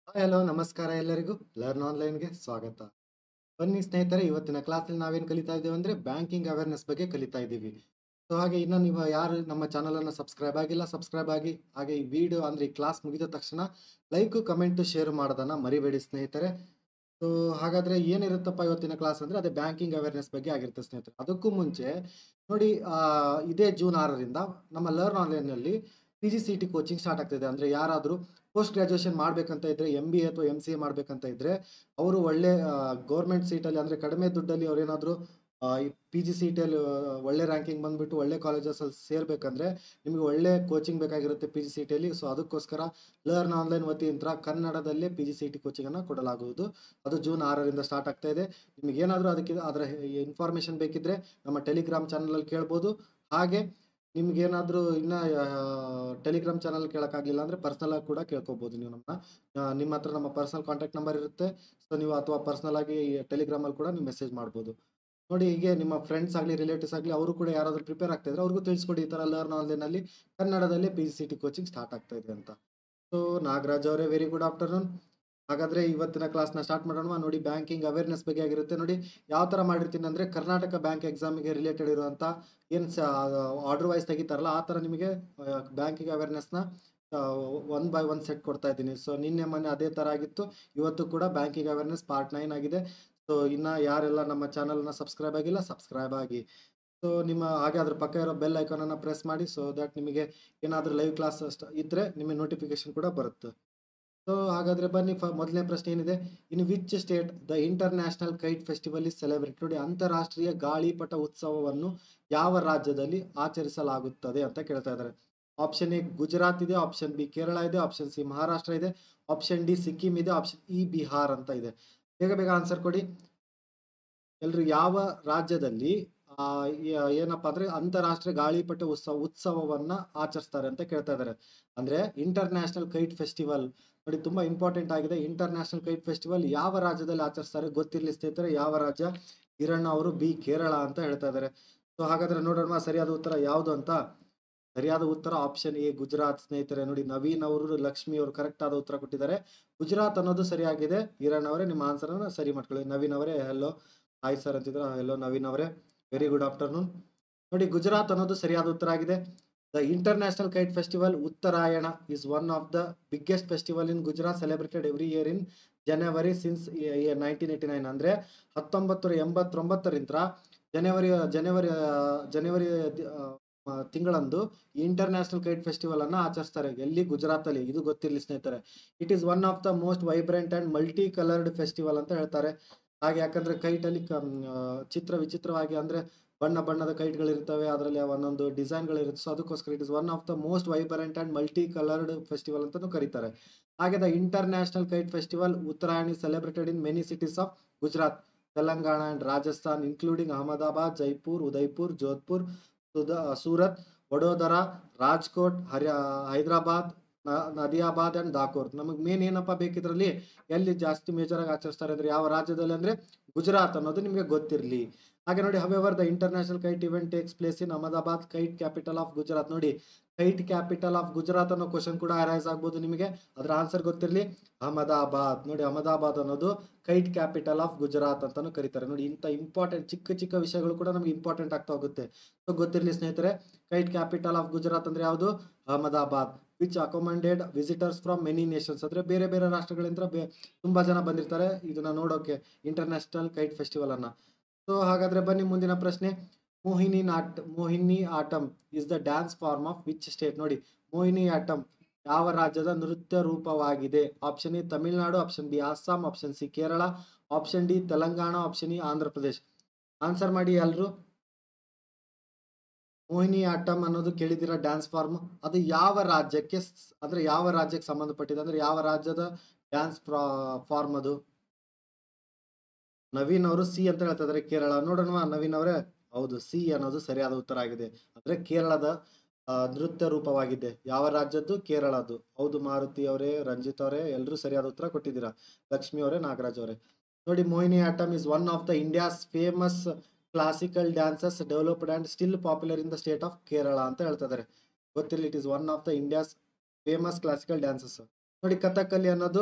Hi hello ನಮಸ್ಕಾರ ಎಲ್ಲರಿಗೂ learn ಆನ್ಲೈನ್ಗೆ ಸ್ವಾಗತ ಬನ್ನಿ ಸ್ನೇಹಿತರೆ ಇವತ್ತಿನ ಕ್ಲಾಸಲ್ಲಿ ನಾವೇನು ಕಲಿತಾ ಇದ್ದೇವೆ ಅಂದರೆ ಬ್ಯಾಂಕಿಂಗ್ ಅವೇರ್ನೆಸ್ ಬಗ್ಗೆ ಕಲಿತಾ ಇದ್ದೀವಿ ಸೊ ಹಾಗೆ ಇನ್ನು ನೀವು ಯಾರು ನಮ್ಮ ಚಾನಲನ್ನು ಸಬ್ಸ್ಕ್ರೈಬ್ ಆಗಿಲ್ಲ ಸಬ್ಸ್ಕ್ರೈಬ್ ಆಗಿ ಹಾಗೆ ಈ ವಿಡಿಯೋ ಅಂದರೆ ಈ ಕ್ಲಾಸ್ ಮುಗಿದ ತಕ್ಷಣ ಲೈಕು ಕಮೆಂಟು ಶೇರ್ ಮಾಡೋದನ್ನು ಮರಿಬೇಡಿ ಸ್ನೇಹಿತರೆ ಸೊ ಹಾಗಾದರೆ ಏನಿರುತ್ತಪ್ಪ ಇವತ್ತಿನ ಕ್ಲಾಸ್ ಅಂದರೆ ಅದೇ ಬ್ಯಾಂಕಿಂಗ್ ಅವೇರ್ನೆಸ್ ಬಗ್ಗೆ ಆಗಿರುತ್ತೆ ಸ್ನೇಹಿತರೆ ಅದಕ್ಕೂ ಮುಂಚೆ ನೋಡಿ ಆ, ಇದೇ ಜೂನ್ ಆರರಿಂದ ನಮ್ಮ ಲರ್ನ್ ಆನ್ಲೈನಲ್ಲಿ P G C T coaching start ಆಗ್ತಿದೆ ಅಂದರೆ ಯಾರಾದರೂ ಪೋಸ್ಟ್ ಗ್ರಾಜುಯೇಷನ್ ಮಾಡಬೇಕಂತ ಇದ್ದರೆ ಎಮ್ ಬಿ ಎ ಅಥವಾ ಎಮ್ ಸಿ ಎ ಮಾಡಬೇಕಂತ ಇದ್ದರೆ ಅವರು ಒಳ್ಳೆ ಗೌರ್ಮೆಂಟ್ ಸೀಟಲ್ಲಿ ಅಂದರೆ ಕಡಿಮೆ ದುಡ್ಡಲ್ಲಿ ಅವ್ರೇನಾದರೂ ಪಿ ಜಿ ಸಿ ಟಿಯಲ್ಲಿ ಒಳ್ಳೆ ರ್ಯಾಂಕಿಂಗ್ ಬಂದುಬಿಟ್ಟು ಒಳ್ಳೆ ಕಾಲೇಜಸಲ್ಲಿ ಸೇರಬೇಕಂದ್ರೆ ನಿಮಗೆ ಒಳ್ಳೆ ಕೋಚಿಂಗ್ ಬೇಕಾಗಿರುತ್ತೆ ಪಿ ಜಿ ಸಿ ಟಿಯಲ್ಲಿ ಸೊ ಅದಕ್ಕೋಸ್ಕರ ಲರ್ನ್ ಆನ್ಲೈನ್ ವತಿಯಿಂದ ಕನ್ನಡದಲ್ಲೇ ಪಿ ಜಿ ಸಿ ಟಿ ಕೋಚಿಂಗನ್ನು ಕೊಡಲಾಗುವುದು ಅದು ಜೂನ್ ಆರರಿಂದ ಸ್ಟಾರ್ಟ್ ಆಗ್ತಾ ಇದೆ ನಿಮಗೆ ಏನಾದರೂ ಅದಕ್ಕೆ ಅದರ ಇನ್ಫಾರ್ಮೇಷನ್ ಬೇಕಿದ್ದರೆ ನಮ್ಮ ಟೆಲಿಗ್ರಾಮ್ ಚಾನಲಲ್ಲಿ ಕೇಳ್ಬೋದು ಹಾಗೆ ನಿಮ್ಗೇನಾದರೂ ಇನ್ನೂ ಟೆಲಿಗ್ರಾಮ್ ಚಾನಲ್ ಕೇಳೋಕ್ಕಾಗಲಿಲ್ಲ ಅಂದರೆ ಪರ್ಸ್ನಲಾಗಿ ಕೂಡ ಕೇಳ್ಕೊಬೋದು ನೀವು ನಮ್ಮನ್ನ ಆ, ನಿಮ್ಮ ಹತ್ರ ನಮ್ಮ ಪರ್ಸನಲ್ ಕಾಂಟ್ಯಾಕ್ಟ್ ನಂಬರ್ ಇರುತ್ತೆ ಸೊ ನೀವು ಅಥವಾ ಪರ್ಸ್ನಲ್ ಆಗಿ ಟೆಲಿಗ್ರಾಮಲ್ಲಿ ಕೂಡ ನೀವು ಮೆಸೇಜ್ ಮಾಡ್ಬೋದು ನೋಡಿ ಹೀಗೆ ನಿಮ್ಮ ಫ್ರೆಂಡ್ಸ್ ಆಗಲಿ ರಿಲೇಟಿವ್ಸ್ ಆಗಲಿ ಅವರು ಕೂಡ ಯಾರಾದರೂ ಪ್ರಿಪೇರ್ ಆಗ್ತಾ ಇದ್ರೆ ಅವ್ರಿಗೂ ತಿಳಿಸ್ಕೊಡಿ ಈ ಥರ ಲರ್ನ್ ಆನ್ಲೈನಲ್ಲಿ ಕನ್ನಡದಲ್ಲಿ P G C T coaching start ಆಗ್ತಾ ಇದೆ ಅಂತ ಸೊ ನಾಗರಾಜ್ ಅವರೇ ವೆರಿ ಗುಡ್ ಆಫ್ಟರ್ನೂನ್ ಹಾಗಾದರೆ ಇವತ್ತಿನ ಕ್ಲಾಸ್ನ ಸ್ಟಾರ್ಟ್ ಮಾಡೋಣ ನೋಡಿ ಬ್ಯಾಂಕಿಂಗ್ ಅವೇರ್ನೆಸ್ ಬಗ್ಗೆ ಆಗಿರುತ್ತೆ ನೋಡಿ ಯಾವ ಥರ ಮಾಡಿರ್ತೀನಿ ಅಂದರೆ ಕರ್ನಾಟಕ ಬ್ಯಾಂಕ್ ಎಕ್ಸಾಮಿಗೆ ರಿಲೇಟೆಡ್ ಇರುವಂಥ ಏನು ಸ ಆರ್ಡರ್ ವೈಸ್ ತೆಗಿತಾರಲ್ಲ ಆ ಥರ ನಿಮಗೆ ಬ್ಯಾಂಕಿಂಗ್ ಅವೇರ್ನೆಸ್ನ ಒನ್ ಬೈ ಒನ್ ಸೆಟ್ ಕೊಡ್ತಾ ಇದ್ದೀನಿ ಸೊ ನಿನ್ನೆ ಮೊನ್ನೆ ಅದೇ ಥರ ಆಗಿತ್ತು ಇವತ್ತು ಕೂಡ ಬ್ಯಾಂಕಿಂಗ್ ಅವೇರ್ನೆಸ್ ಪಾರ್ಟ್ ನೈನ್ ಆಗಿದೆ ಸೊ ಇನ್ನು ಯಾರೆಲ್ಲ ನಮ್ಮ ಚಾನಲ್ನ ಸಬ್ಸ್ಕ್ರೈಬ್ ಆಗಿಲ್ಲ ಸಬ್ಸ್ಕ್ರೈಬ್ ಆಗಿ ಸೊ ನಿಮ್ಮ ಹಾಗೆ ಅದ್ರ ಪಕ್ಕ ಇರೋ ಬೆಲ್ ಐಕಾನನ್ನು ಪ್ರೆಸ್ ಮಾಡಿ ಸೊ ದಟ್ ನಿಮಗೆ ಏನಾದರೂ ಲೈವ್ ಕ್ಲಾಸ್ ಇದ್ದರೆ ನಿಮಗೆ ನೋಟಿಫಿಕೇಶನ್ ಕೂಡ ಬರುತ್ತೆ ಸೊ ಹಾಗಾದರೆ ಬನ್ನಿ ಫ ಮೊದಲನೇ ಪ್ರಶ್ನೆ ಏನಿದೆ in which state the international kite festival is celebrate ನೋಡಿ ಅಂತಾರಾಷ್ಟ್ರೀಯ ಗಾಳಿಪಟ ಉತ್ಸವವನ್ನು ಯಾವ ರಾಜ್ಯದಲ್ಲಿ ಆಚರಿಸಲಾಗುತ್ತದೆ ಅಂತ ಕೇಳ್ತಾ ಇದ್ದಾರೆ ಆಪ್ಷನ್ ಎ ಗುಜರಾತ್ ಇದೆ ಆಪ್ಷನ್ ಬಿ ಕೇರಳ ಇದೆ ಆಪ್ಷನ್ ಸಿ ಮಹಾರಾಷ್ಟ್ರ ಇದೆ ಆಪ್ಷನ್ ಡಿ ಸಿಕ್ಕಿಂ ಇದೆ ಆಪ್ಷನ್ ಇ ಬಿಹಾರ್ ಅಂತ ಇದೆ ಬೇಗ ಬೇಗ ಆನ್ಸರ್ ಕೊಡಿ ಎಲ್ರು ಯಾವ ರಾಜ್ಯದಲ್ಲಿ ಆ, ಯ- ಏನಪ್ಪಾ ಅಂದ್ರೆ ಅಂತಾರಾಷ್ಟ್ರೀಯ ಗಾಳಿಪಟ ಉತ್ಸವ ಉತ್ಸವವನ್ನ ಆಚರಿಸ್ತಾರೆ ಅಂತ ಕೇಳ್ತಾ ಇದ್ದಾರೆ ಅಂದ್ರೆ ಇಂಟರ್ನ್ಯಾಷನಲ್ ಕೈಟ್ ಫೆಸ್ಟಿವಲ್ ನೋಡಿ ತುಂಬಾ ಇಂಪಾರ್ಟೆಂಟ್ ಆಗಿದೆ ಇಂಟರ್ನ್ಯಾಷನಲ್ ಕೈಟ್ ಫೆಸ್ಟಿವಲ್ ಯಾವ ರಾಜ್ಯದಲ್ಲಿ ಆಚರಿಸ್ತಾರೆ ಗೊತ್ತಿರ್ಲಿ ಸ್ನೇಹಿತರೆ ಯಾವ ರಾಜ್ಯ ಹಿರಣ್ಣ ಅವರು ಬಿ ಕೇರಳ ಅಂತ ಹೇಳ್ತಾ ಇದ್ದಾರೆ ಸೊ ಹಾಗಾದ್ರೆ ನೋಡೋಣ ಸರಿಯಾದ ಉತ್ತರ ಯಾವುದು ಅಂತ ಸರಿಯಾದ ಉತ್ತರ ಆಪ್ಷನ್ ಎ ಗುಜರಾತ್ ಸ್ನೇಹಿತರೆ ನೋಡಿ ನವೀನ್ ಅವರು ಲಕ್ಷ್ಮಿ ಅವರು ಕರೆಕ್ಟ್ ಆದ ಉತ್ತರ ಕೊಟ್ಟಿದ್ದಾರೆ ಗುಜರಾತ್ ಅನ್ನೋದು ಸರಿಯಾಗಿದೆ ಹಿರಣ್ ಅವರೇ ನಿಮ್ಮ ಆನ್ಸರ್ ಅನ್ನ ಸರಿ ಮಾಡ್ಕೊಳ್ಳಿ ನವೀನ್ ಅವರೇ ಹೆಲೋ ಹಾಯ್ ಸರ್ ಅಂತಿದ್ರ ಹೆಲೋ ನವೀನ್ ಅವರೇ ವೆರಿ ಗುಡ್ ಆಫ್ಟರ್ನೂನ್ ನೋಡಿ ಗುಜರಾತ್ ಅನ್ನೋದು ಸರಿಯಾದ ಉತ್ತರ ಆಗಿದೆ the international kite festival Uttarayana is one of the biggest festival in Gujarat celebrated every year in January since nineteen eighty nine ಅಂದರೆ ಹತ್ತೊಂಬತ್ತು ಎಂಬತ್ತೊಂಬತ್ತರಿಂದ ಜನವರಿ ಜನವರಿ ಆ, ಜನವರಿ ದಿ- ಆ, ಆ, ತಿಂಗಳಂದು ಇಂಟರ್ನ್ಯಾಷನಲ್ ಕೈಟ್ ಫೆಸ್ಟಿವಲ್ ಅನ್ನ ಆಚರಿಸ್ತಾರೆ ಎಲ್ಲಿ ಗುಜರಾತ್ ಅಲ್ಲಿ ಇದು ಗೊತ್ತಿರಲಿ ಸ್ನೇಹಿತರೆ it is one of the most vibrant and multi coloured festival ಅಂತ ಹೇಳ್ತಾರೆ ಹಾಗೆ ಯಾಕಂದ್ರೆ ಕೈಟ್ ಅಲ್ಲಿ ಕ- ಆ, ಚಿತ್ರ ವಿಚಿತ್ರವಾಗಿ ಅಂದ್ರೆ ಬಣ್ಣ ಬಣ್ಣದ ಕೈಟ್ಗಳಿರ್ತವೆ ಅದರಲ್ಲಿ ಒಂದೊಂದು ಡಿಸೈನ್ಗಳಿರುತ್ತೆ ಸೊ ಅದಕ್ಕೋಸ್ಕರ it is one of the most vibrant and multi coloured festival ಅಂತಾನು ಕರೀತಾರೆ ಹಾಗೆ the international kite festival Uttarayan is celebrated in many cities of Gujarat Telangana and Rajasthan including Ahmedabad Jaipur Udaipur Jodhpur ಸುದ ಸೂರತ್ ವಡೋದರ ರಾಜ್ಕೋಟ್ ಹರ್ಯ ಹೈದರಾಬಾದ್ ನ- ನದಿಯಾಬಾದ್ ಅಂಡ್ ದಾಕೋರ್ ನಮಗೆ ಮೇನ್ ಏನಪ್ಪ ಬೇಕಿದ್ರಲ್ಲಿ ಎಲ್ಲಿ ಜಾಸ್ತಿ ಮೇಜರ್ ಆಗಿ ಆಚರಿಸ್ತಾರೆ ಅಂದ್ರೆ ಯಾವ ರಾಜ್ಯದಲ್ಲಿ ಅಂದ್ರೆ ಗುಜರಾತ್ ಅನ್ನೋದು ನಿಮಗೆ ಗೊತ್ತಿರಲಿ ಹಾಗೆ ನೋಡಿ however the international kite event takes place in Ahmedabad kite capital of Gujarat ನೋಡಿ ಕೈಟ್ ಕ್ಯಾಪಿಟಲ್ ಆಫ್ ಗುಜರಾತ್ ಅನ್ನೋ ಕ್ವಶನ್ ಕೂಡ ಅರೈಸ್ ಆಗ್ಬೋದು ನಿಮಗೆ ಅದರ ಆನ್ಸರ್ ಗೊತ್ತಿರಲಿ ಅಹಮದಾಬಾದ್ ನೋಡಿ ಅಹಮದಾಬಾದ್ ಅನ್ನೋದು ಕೈಟ್ ಕ್ಯಾಪಿಟಲ್ ಆಫ್ ಗುಜರಾತ್ ಅಂತಾನು ಕರೀತಾರೆ ನೋಡಿ ಇಂಥ ಇಂಪಾರ್ಟೆಂಟ್ ಚಿಕ್ಕ ಚಿಕ್ಕ ವಿಷಯಗಳು ಕೂಡ ನಮಗೆ ಇಂಪಾರ್ಟೆಂಟ್ ಆಗ್ತಾ ಹೋಗುತ್ತೆ ಸೊ ಗೊತ್ತಿರಲಿ ಸ್ನೇಹಿತರೆ ಕೈಟ್ ಕ್ಯಾಪಿಟಲ್ ಆಫ್ ಗುಜರಾತ್ ಅಂದ್ರೆ ಯಾವುದು Ahmedabad which accommodated visitors from many nations ಅಂದ್ರೆ ಬೇರೆ ಬೇರೆ ರಾಷ್ಟ್ರಗಳಿಂದ ಬೇ ತುಂಬಾ ಜನ ಬಂದಿರ್ತಾರೆ ಇದನ್ನ ನೋಡೋಕೆ ಇಂಟರ್ನ್ಯಾಷನಲ್ ಕೈಟ್ ಫೆಸ್ಟಿವಲ್ ಅನ್ನ ಸೊ ಹಾಗಾದ್ರೆ ಬನ್ನಿ ಮುಂದಿನ ಪ್ರಶ್ನೆ Mohini not Mohini Attam is the dance form of which state ನೋಡಿ ಮೋಹಿನಿ ಆಟಮ್ ಯಾವ ರಾಜ್ಯದ ನೃತ್ಯ ರೂಪವಾಗಿದೆ option A Tamil Nadu option B Assam option C Kerala option D Telangana option E Andhra Pradesh answer ಮಾಡಿ ಎಲ್ರು ಮೋಹಿನಿ ಆಟಮ್ ಅನ್ನೋದು ಕೇಳಿದಿರ ಡ್ಯಾನ್ಸ್ ಫಾರ್ಮ್ ಅದು ಯಾವ ರಾಜ್ಯಕ್ಕೆ ಸ್- ಅಂದ್ರೆ ಯಾವ ರಾಜ್ಯಕ್ಕೆ ಸಂಬಂಧಪಟ್ಟಿದೆ ಅಂದ್ರೆ ಯಾವ ರಾಜ್ಯದ ಡ್ಯಾನ್ಸ್ ಫಾರ್ಮ್ ಅದು ನವೀನ್ ಅವರು ಸಿ ಅಂತ ಹೇಳ್ತಾ ಇದಾರೆ ಕೇರಳ ನೋಡೋಣ ನವೀನ್ ಅವರೇ ಹೌದು ಸಿ ಅನ್ನೋದು ಸರಿಯಾದ ಉತ್ತರ ಆಗಿದೆ ಅಂದ್ರೆ ಕೇರಳದ ಆ, ನೃತ್ಯ ರೂಪವಾಗಿದೆ ಯಾವ ರಾಜ್ಯದ್ದು ಕೇರಳದ್ದು ಹೌದು ಮಾರುತಿ ಅವರೇ ರಂಜಿತ್ ಅವರೇ ಎಲ್ಲರೂ ಸರಿಯಾದ ಉತ್ತರ ಕೊಟ್ಟಿದ್ದೀರಾ ಲಕ್ಷ್ಮಿ ಅವರೇ ನಾಗರಾಜ್ ಅವರೇ ನೋಡಿ Mohini Attam is one of the India's famous classical dances developed and still popular in the state of Kerala ಅಂತ ಹೇಳ್ತಾ ಇದ್ದಾರೆ ಗೊತ್ತಿರಲಿ it is one of the India's famous classical dances ನೋಡಿ ಕಥಕ್ಕಲಿ ಅನ್ನೋದು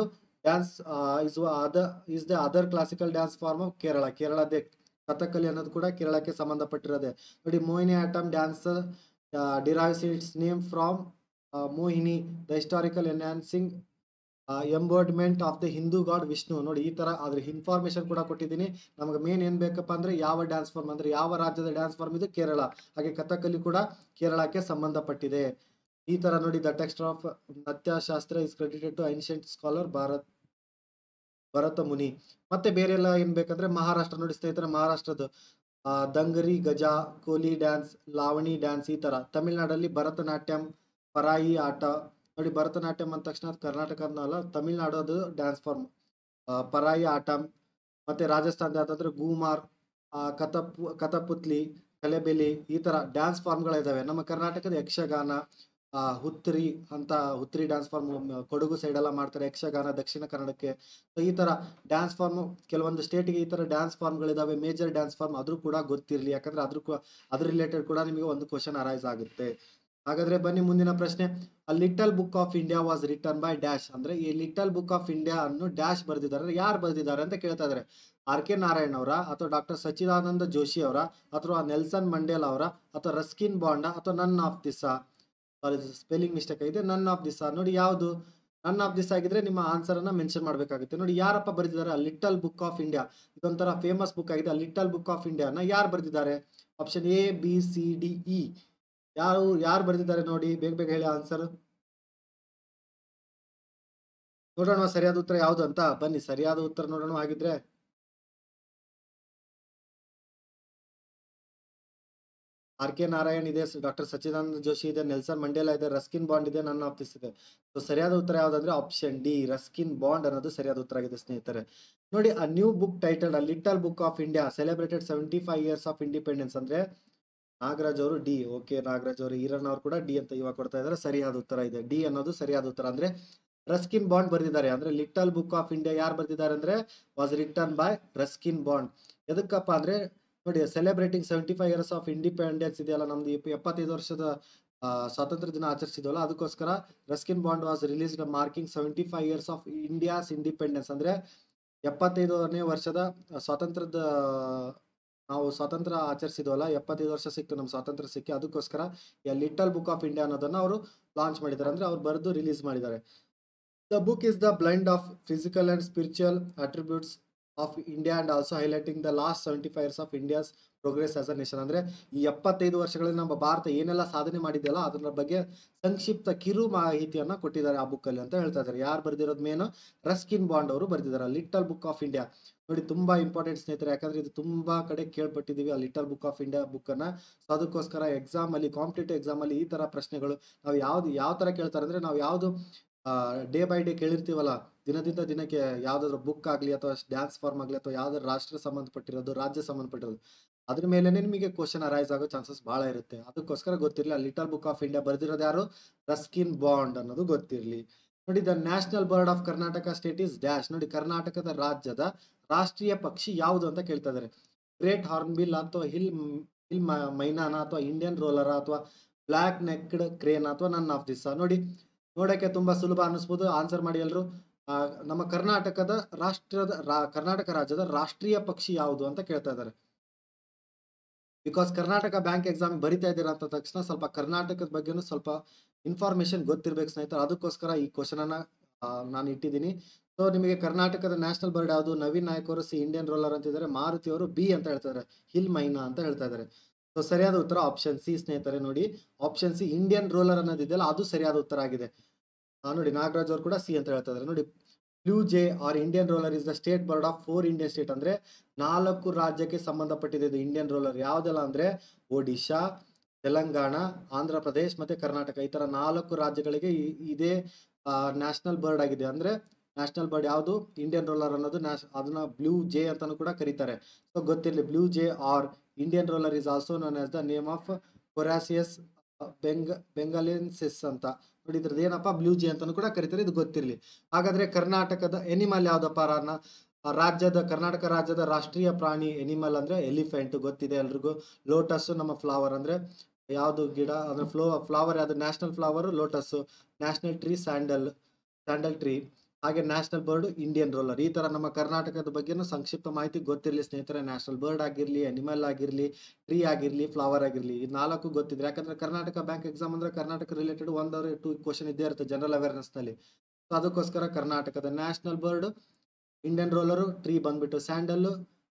dance is other is the other classical dance form of Kerala ಕೇರಳದೇ ಕಥಕ್ಕಲಿ ಅನ್ನೋದು ಕೂಡ ಕೇರಳಕ್ಕೆ ಸಂಬಂಧಪಟ್ಟಿರೋದೆ ನೋಡಿ Mohini Attam dance derives its name from Mohini the historical enhancing embodiment of the Hindu god Vishnu ನೋಡಿ ಈ ತರ ಅದ್ರ ಇನ್ಫಾರ್ಮೇಶನ್ ಕೂಡ ಕೊಟ್ಟಿದ್ದೀನಿ ನಮಗೆ ಮೇನ್ ಏನ್ ಬೇಕಪ್ಪ ಅಂದ್ರೆ ಯಾವ ಡ್ಯಾನ್ಸ್ ಫಾರ್ಮ್ ಅಂದ್ರೆ ಯಾವ ರಾಜ್ಯದ ಡ್ಯಾನ್ಸ್ ಫಾರ್ಮ್ ಇದು ಕೇರಳ ಹಾಗೆ ಕಥಕಲಿ ಕೂಡ ಕೇರಳಕ್ಕೆ ಸಂಬಂಧಪಟ್ಟಿದೆ ಈ ತರ ನೋಡಿ the text of Natyashastra is credited to ancient scholar Bharat Bharata Muni ಮತ್ತೆ ಬೇರೆ ಎಲ್ಲ ಏನ್ ಬೇಕಂದ್ರೆ ಮಹಾರಾಷ್ಟ್ರ ನೋಡಿ ಸ್ನೇಹಿತರೆ ಮಹಾರಾಷ್ಟ್ರದ್ದು ಆ, ದಂಗರಿ ಗಜ ಕೋಲಿ ಡ್ಯಾನ್ಸ್ ಲಾವಣಿ ಡ್ಯಾನ್ಸ್ ಈ ತರ ತಮಿಳ್ನಾಡಲ್ಲಿ ಭರತನಾಟ್ಯಂ ಪರಾಯಿ ಆಟ ನೋಡಿ ಭರತನಾಟ್ಯಂ ಅಂದ ತಕ್ಷಣ ಅದು ಕರ್ನಾಟಕ ಅನ್ನಲ್ಲ ತಮಿಳ್ನಾಡು ಅದು ಡ್ಯಾನ್ಸ್ ಫಾರ್ಮ್ ಪರಾಯಿ ಆಟ ಮತ್ತೆ ರಾಜಸ್ಥಾನದ ಯಾವ್ದಾದ್ರೆ ಗೂಮಾರ್ ಆ, ಕಥಪು ಕಥಪುತ್ಲಿ ಕಲೆಬೆಲಿ ಈ ತರ ಡ್ಯಾನ್ಸ್ ಫಾರ್ಮ್ಗಳಿದಾವೆ ನಮ್ಮ ಕರ್ನಾಟಕದ ಯಕ್ಷಗಾನ ಆ, ಹುತ್ತರಿ ಅಂತ Huttari dance form Kodagu side ಎಲ್ಲ ಮಾಡ್ತಾರೆ ಯಕ್ಷಗಾನ ದಕ್ಷಿಣ ಕನ್ನಡಕ್ಕೆ ಸೊ ಈ ತರ ಡ್ಯಾನ್ಸ್ ಫಾರ್ಮ್ ಕೆಲವೊಂದು ಸ್ಟೇಟ್ಗೆ ಈ ತರ ಡ್ಯಾನ್ಸ್ ಫಾರ್ಮ್ಗಳಿದಾವೆ ಮೇಜರ್ ಡ್ಯಾನ್ಸ್ ಫಾರ್ಮ್ ಆದ್ರೂ ಕೂಡ ಗೊತ್ತಿರಲಿ ಯಾಕಂದ್ರೆ ಅದ್ರ ಕೂ- ಅದ್ರ ರಿಲೇಟೆಡ್ ಕೂಡ ನಿಮಗೆ ಒಂದು ಕ್ವಶನ್ ಅರೈಸ್ ಆಗುತ್ತೆ ಹಾಗಾದ್ರೆ ಬನ್ನಿ ಮುಂದಿನ ಪ್ರಶ್ನೆ a little book of India was written by dash ಅಂದ್ರೆ ಈ ಲಿಟಲ್ ಬುಕ್ ಆಫ್ ಇಂಡಿಯಾ ಅನ್ನು ಡ್ಯಾಶ್ ಬರೆದಿದ್ದಾರೆ ಯಾರು ಬರೆದಿದ್ದಾರೆ ಅಂತ ಕೇಳ್ತಾ ಇದಾರೆ ಆರ್ ಕೆ ನಾರಾಯಣ್ ಅವರ ಅಥವಾ ಡಾಕ್ಟರ್ ಸಚ್ಚಿದಾನಂದ ಜೋಶಿ ಅವರ ಅಥವಾ ನೆಲ್ಸನ್ ಮಂಡೇಲ್ ಅವರ ಅಥವಾ ರಸ್ಕಿನ್ ಬಾಂಡ ಅಥವಾ ನನ್ ಆಫ್ ದಿಸ ಸಾರಿ ಸ್ಪೆಲ್ಲಿಂಗ್ ಮಿಸ್ಟೇಕ್ ಆಗಿದೆ ನನ್ ಆಫ್ ದಿಸ ನೋಡಿ ಯಾವುದು ನನ್ ಆಫ್ ದಿಸ್ ಆಗಿದ್ರೆ ನಿಮ್ಮ ಆನ್ಸರ್ ಅನ್ನ ಮೆನ್ಷನ್ ಮಾಡಬೇಕಾಗುತ್ತೆ ನೋಡಿ ಯಾರಪ್ಪ ಬರೆದಿದ್ದಾರೆ ಲಿಟಲ್ ಬುಕ್ ಆಫ್ ಇಂಡಿಯಾ ಇದೊಂಥರ ಫೇಮಸ್ ಬುಕ್ ಆಗಿದೆ ಲಿಟಲ್ ಬುಕ್ ಆಫ್ ಇಂಡಿಯಾನ ಯಾರು ಬರೆದಿದ್ದಾರೆ option A B C D E ಯಾರು ಯಾರು ಬರೆದಿದ್ದಾರೆ ನೋಡಿ ಬೇಗ ಬೇಗ ಹೇಳಿ ಆನ್ಸರ್ ನೋಡೋಣ ಸರಿಯಾದ ಉತ್ತರ ಯಾವುದು ಅಂತ ಬನ್ನಿ ಸರಿಯಾದ ಉತ್ತರ ನೋಡೋಣ ಹಾಗಿದ್ರೆ ಆರ್ ಕೆ ನಾರಾಯಣ್ ಇದೆ ಡಾಕ್ಟರ್ ಸಚ್ಚಿದಾನಂದ ಜೋಶಿ ಇದೆ ನೆಲ್ಸನ್ ಮಂಡೇಲಾ ಇದೆ ರಸ್ಕಿನ್ ಬಾಂಡ್ ಇದೆ ನನ್ನ ಆಫೀಸ್ ಇದೆ ಸೊ ಸರಿಯಾದ ಉತ್ತರ ಯಾವ್ದಂದ್ರೆ ಆಪ್ಷನ್ ಡಿ ರಸ್ಕಿನ್ ಬಾಂಡ್ ಅನ್ನೋದು ಸರಿಯಾದ ಉತ್ತರ ಆಗಿದೆ ಸ್ನೇಹಿತರೆ ನೋಡಿ ಆ new book title a little book of India celebrated seventy five years of independence ಅಂದ್ರೆ ನಾಗರಾಜ್ ಅವರು ಡಿ ಓಕೆ ನಾಗರಾಜ್ ಅವರು ಈರಣ್ಣ ಅವರು ಕೂಡ ಡಿ ಅಂತ ಇವಾಗ ಕೊಡ್ತಾ ಇದ್ದಾರೆ ಸರಿಯಾದ ಉತ್ತರ ಇದೆ ಡಿ ಅನ್ನೋದು ಸರಿಯಾದ ಉತ್ತರ ಅಂದ್ರೆ ರಸ್ಕಿನ್ ಬಾಂಡ್ ಬರೆದಿದ್ದಾರೆ ಅಂದ್ರೆ ಲಿಟಲ್ ಬುಕ್ ಆಫ್ ಇಂಡಿಯಾ ಯಾರು ಬರೆದಿದ್ದಾರೆ ಅಂದ್ರೆ was written by Ruskin Bond ಎದಕ್ಕಪ್ಪ ಅಂದ್ರೆ ನೋಡಿ celebrating seventy five years of independence ಇದೆಯಲ್ಲ ನಮ್ದು ಇಪ್ಪ- ಎಪ್ಪತ್ತೈದು ವರ್ಷದ ಆ, ಸ್ವಾತಂತ್ರ್ಯ ದಿನ ಆಚರಿಸಿದ್ವಲ್ಲ ಅದಕ್ಕೋಸ್ಕರ Ruskin Bond was released marking seventy five years of India's independence ಅಂದ್ರೆ ಎಪ್ಪತ್ತೈದನೇ ವರ್ಷದ ಸ್ವಾತಂತ್ರ್ಯದ ನಾವು ಸ್ವಾತಂತ್ರ್ಯ ಆಚರಿಸಿದ್ವಲ್ಲ ಎಪ್ಪತ್ತೈದು ವರ್ಷ ಸಿಕ್ತು ನಮ್ಮ ಸ್ವಾತಂತ್ರ್ಯ ಸಿಕ್ಕಿ ಅದಕ್ಕೋಸ್ಕರ ಲಿಟಲ್ ಬುಕ್ ಆಫ್ ಇಂಡಿಯಾ ಅನ್ನೋದನ್ನ ಅವರು ಲಾಂಚ್ ಮಾಡಿದ್ದಾರೆ ಅಂದ್ರೆ ಅವ್ರು ಬರೆದು ರಿಲೀಸ್ ಮಾಡಿದ್ದಾರೆ the book is the blind of physical and spiritual attributes of India and also highlighting the last seventy five years of India's progress as a nation ಅಂದ್ರೆ ಈ ಎಪ್ಪತ್ತೈದು ವರ್ಷಗಳಲ್ಲಿ ನಮ್ಮ ಭಾರತ ಏನೆಲ್ಲ ಸಾಧನೆ ಮಾಡಿದೆಯಲ್ಲ ಅದರ ಬಗ್ಗೆ ಸಂಕ್ಷಿಪ್ತ ಕಿರು ಮಾಹಿತಿಯನ್ನ ಕೊಟ್ಟಿದ್ದಾರೆ ಆ ಬುಕ್ ಅಲ್ಲಿ ಅಂತ ಹೇಳ್ತಾ ಇದ್ದಾರೆ ಯಾರು ಬರೆದಿರೋದು ಮೇನು ರಸ್ಕಿನ್ ಬಾಂಡ್ ಅವರು ಬರೆದಿದ್ದಾರೆ ಲಿಟಲ್ ಬುಕ್ ಆಫ್ ಇಂಡಿಯಾ ನೋಡಿ ತುಂಬಾ ಇಂಪಾರ್ಟೆಂಟ್ ಸ್ನೇಹಿತರೆ ಯಾಕಂದ್ರೆ ಇದು ತುಂಬಾ ಕಡೆ ಕೇಳ್ಪಟ್ಟಿದೀವಿ ಆ little book of India book ಅನ್ನ ಸೊ ಅದಕ್ಕೋಸ್ಕರ ಎಕ್ಸಾಮ್ ಅಲ್ಲಿ ಕಾಂಪಿಟೇಟಿವ್ ಎಕ್ಸಾಮ್ ಅಲ್ಲಿ ಈ ತರ ಪ್ರಶ್ನೆಗಳು ನಾವು ಯಾವ್ದು ಯಾವ ತರ ಕೇಳ್ತಾರೆ ಅಂದ್ರೆ ನಾವು ಯಾವ್ದು ಡೇ ಬೈ ಡೇ ಕೇಳಿರ್ತೀವಲ್ಲ ದಿನದಿಂದ ದಿನಕ್ಕೆ ಯಾವ್ದಾದ್ರು ಬುಕ್ ಆಗ್ಲಿ ಅಥವಾ ಡ್ಯಾನ್ಸ್ ಫಾರ್ಮ್ ಆಗ್ಲಿ ಅಥವಾ ಯಾವ್ದಾದ್ರು ರಾಷ್ಟ್ರ ಸಂಬಂಧಪಟ್ಟಿರೋದು ರಾಜ್ಯ ಸಂಬಂಧಪಟ್ಟಿರೋದು ಅದ್ರ ಮೇಲೆನೆ ನಿಮಗೆ ಕ್ವಶನ್ ಅರೈಸ್ ಆಗೋ ಚಾನ್ಸಸ್ ಬಹಳ ಇರುತ್ತೆ ಅದಕ್ಕೋಸ್ಕರ ಗೊತ್ತಿರಲಿ ಲಿಟಲ್ ಬುಕ್ ಆಫ್ ಇಂಡಿಯಾ ಬರೆದಿರೋದು ಯಾರು ರಸ್ಕಿನ್ ಬಾಂಡ್ ಅನ್ನೋದು ಗೊತ್ತಿರಲಿ ನೋಡಿ the national bird of Karnataka state is dash ನೋಡಿ ಕರ್ನಾಟಕದ ರಾಜ್ಯದ ರಾಷ್ಟ್ರೀಯ ಪಕ್ಷಿ ಯಾವುದು ಅಂತ ಕೇಳ್ತಾ ಇದಾರೆ ಗ್ರೇಟ್ ಹಾರ್ನ್ಬಿಲ್ ಅಥವಾ ಹಿಲ್ ಹಿಲ್ ಮೈನಾನ ಅಥವಾ ಇಂಡಿಯನ್ ರೋಲರ್ ಅಥವಾ ಬ್ಲಾಕ್ ನೆಕ್ಡ್ ಕ್ರೇನ್ ಅಥವಾ ನನ್ ಆಫ್ ದಿಸ್ ನೋಡಿ ನೋಡಕ್ಕೆ ತುಂಬಾ ಸುಲಭ ಅನಿಸ್ಬೋದು ಆನ್ಸರ್ ಮಾಡಿ ಎಲ್ರು ಆ, ನಮ್ಮ ಕರ್ನಾಟಕದ ರಾಷ್ಟ್ರದ ರಾ- ಕರ್ನಾಟಕ ರಾಜ್ಯದ ರಾಷ್ಟ್ರೀಯ ಪಕ್ಷಿ ಯಾವುದು ಅಂತ ಕೇಳ್ತಾ ಇದ್ದಾರೆ ಬಿಕಾಸ್ ಕರ್ನಾಟಕ ಬ್ಯಾಂಕ್ ಎಕ್ಸಾಮ್ ಬರಿತಾ ಇದ್ದೀರಾ ಅಂತ ತಕ್ಷಣ ಸ್ವಲ್ಪ ಕರ್ನಾಟಕದ ಬಗ್ಗೆನೂ ಸ್ವಲ್ಪ ಇನ್ಫಾರ್ಮೇಶನ್ ಗೊತ್ತಿರ್ಬೇಕು ಸ್ನೇಹಿತರೆ ಅದಕ್ಕೋಸ್ಕರ ಈ ಕ್ವಶನ್ ಅನ್ನ ಆ, ನಾನು ಇಟ್ಟಿದ್ದೀನಿ ಸೊ ನಿಮಗೆ ಕರ್ನಾಟಕದ ನ್ಯಾಷನಲ್ ಬರ್ಡ್ ಯಾವುದು ನವೀನ್ ನಾಯಕ್ ಅವರು ಸಿ ಇಂಡಿಯನ್ ರೋಲರ್ ಅಂತಿದ್ದಾರೆ ಮಾರುತಿ ಅವರು ಬಿ ಅಂತ ಹೇಳ್ತಾ ಇದ್ದಾರೆ ಹಿಲ್ ಮೈನಾ ಅಂತ ಹೇಳ್ತಾ ಇದ್ದಾರೆ ಸೊ ಸರಿಯಾದ ಉತ್ತರ ಆಪ್ಷನ್ ಸಿ ಸ್ನೇಹಿತರೆ ನೋಡಿ ಆಪ್ಷನ್ ಸಿ ಇಂಡಿಯನ್ ರೋಲರ್ ಅನ್ನೋದಿದೆಯಲ್ಲ ಅದು ಸರಿಯಾದ ಉತ್ತರ ಆಗಿದೆ ಆ, ನೋಡಿ ನಾಗರಾಜ್ ಅವರು ಕೂಡ ಸಿ ಅಂತ ಹೇಳ್ತಾ ಇದ್ದಾರೆ ನೋಡಿ blue jay or Indian roller is the state bird of four Indian state ಅಂದ್ರೆ ನಾಲ್ಕು ರಾಜ್ಯಕ್ಕೆ ಸಂಬಂಧಪಟ್ಟಿದೆ ಇದು ಇಂಡಿಯನ್ ರೋಲರ್ ಯಾವ್ದೆಲ್ಲ ಅಂದ್ರೆ ಒಡಿಶಾ ತೆಲಂಗಾಣ ಆಂಧ್ರ ಪ್ರದೇಶ್ ಮತ್ತೆ ಕರ್ನಾಟಕ ಈ ತರ ನಾಲ್ಕು ರಾಜ್ಯಗಳಿಗೆ ಇ- ಇದೇ ನ್ಯಾಷನಲ್ ಬರ್ಡ್ ಆಗಿದೆ ಅಂದ್ರೆ ನ್ಯಾಷನಲ್ ಬರ್ಡ್ ಯಾವುದು ಇಂಡಿಯನ್ ರೋಲರ್ ಅನ್ನೋದು ನ್ಯಾಷ್ ಅದನ್ನ ಬ್ಲೂ ಜೆ ಅಂತಾನು ಕೂಡ ಕರೀತಾರೆ ಸೊ ಗೊತ್ತಿರಲಿ blue jay or Indian roller is also known as the name of coracias ಬೆಂಗ ಬೆಂಗಾಲೆನ್ಸಿಸ್ ಅಂತ ನೋಡಿ ಇದ್ರದ್ದು ಏನಪ್ಪ ಬ್ಲೂ ಜೆ ಅಂತಾನು ಕೂಡ ಕರೀತಾರೆ ಇದು ಗೊತ್ತಿರಲಿ ಹಾಗಾದ್ರೆ ಕರ್ನಾಟಕದ ಎನಿಮಲ್ ಯಾವ್ದಪ್ಪ ರಾನ ಆ ರಾಜ್ಯದ ಕರ್ನಾಟಕ ರಾಜ್ಯದ ರಾಷ್ಟ್ರೀಯ ಪ್ರಾಣಿ ಎನಿಮಲ್ ಅಂದ್ರೆ ಎಲಿಫೆಂಟ್ ಗೊತ್ತಿದೆ ಎಲ್ರಿಗೂ ಲೋಟಸ್ ನಮ್ಮ ಫ್ಲವರ್ ಅಂದ್ರೆ ಯಾವ್ದು ಗಿಡ ಅಂದ್ರೆ ಫ್ಲೋ ಫ್ಲವರ್ ಯಾವ್ದು national flower lotus national tree sandal sandal tree ಹಾಗೆ ನ್ಯಾಷನಲ್ ಬರ್ಡ್ ಇಂಡಿಯನ್ ರೋಲರ್ ಈ ತರ ನಮ್ಮ ಕರ್ನಾಟಕದ ಬಗ್ಗೆನೂ ಸಂಕ್ಷಿಪ್ತ ಮಾಹಿತಿ ಗೊತ್ತಿರಲಿ ಸ್ನೇಹಿತರೆ ನ್ಯಾಷನಲ್ ಬರ್ಡ್ ಆಗಿರ್ಲಿ ಅನಿಮಲ್ ಆಗಿರ್ಲಿ ಟ್ರೀ ಆಗಿರ್ಲಿ ಫ್ಲವರ್ ಆಗಿರ್ಲಿ ಈ ನಾಲ್ಕು ಗೊತ್ತಿದ್ರೆ ಯಾಕಂದ್ರೆ ಕರ್ನಾಟಕ ಬ್ಯಾಂಕ್ ಎಕ್ಸಾಮ್ ಅಂದ್ರೆ ಕರ್ನಾಟಕ ರಿಲೇಟೆಡ್ ಒಂದರ ಟೂ ಕ್ವಶನ್ ಇದ್ದೇ ಇರುತ್ತೆ ಜನರಲ್ ಅವೇರ್ನೆಸ್ ನಲ್ಲಿ ಸೊ ಅದಕ್ಕೋಸ್ಕರ ಕರ್ನಾಟಕದ national bird Indian roller tree ಬಂದ್ಬಿಟ್ಟು ಸ್ಯಾಂಡಲ್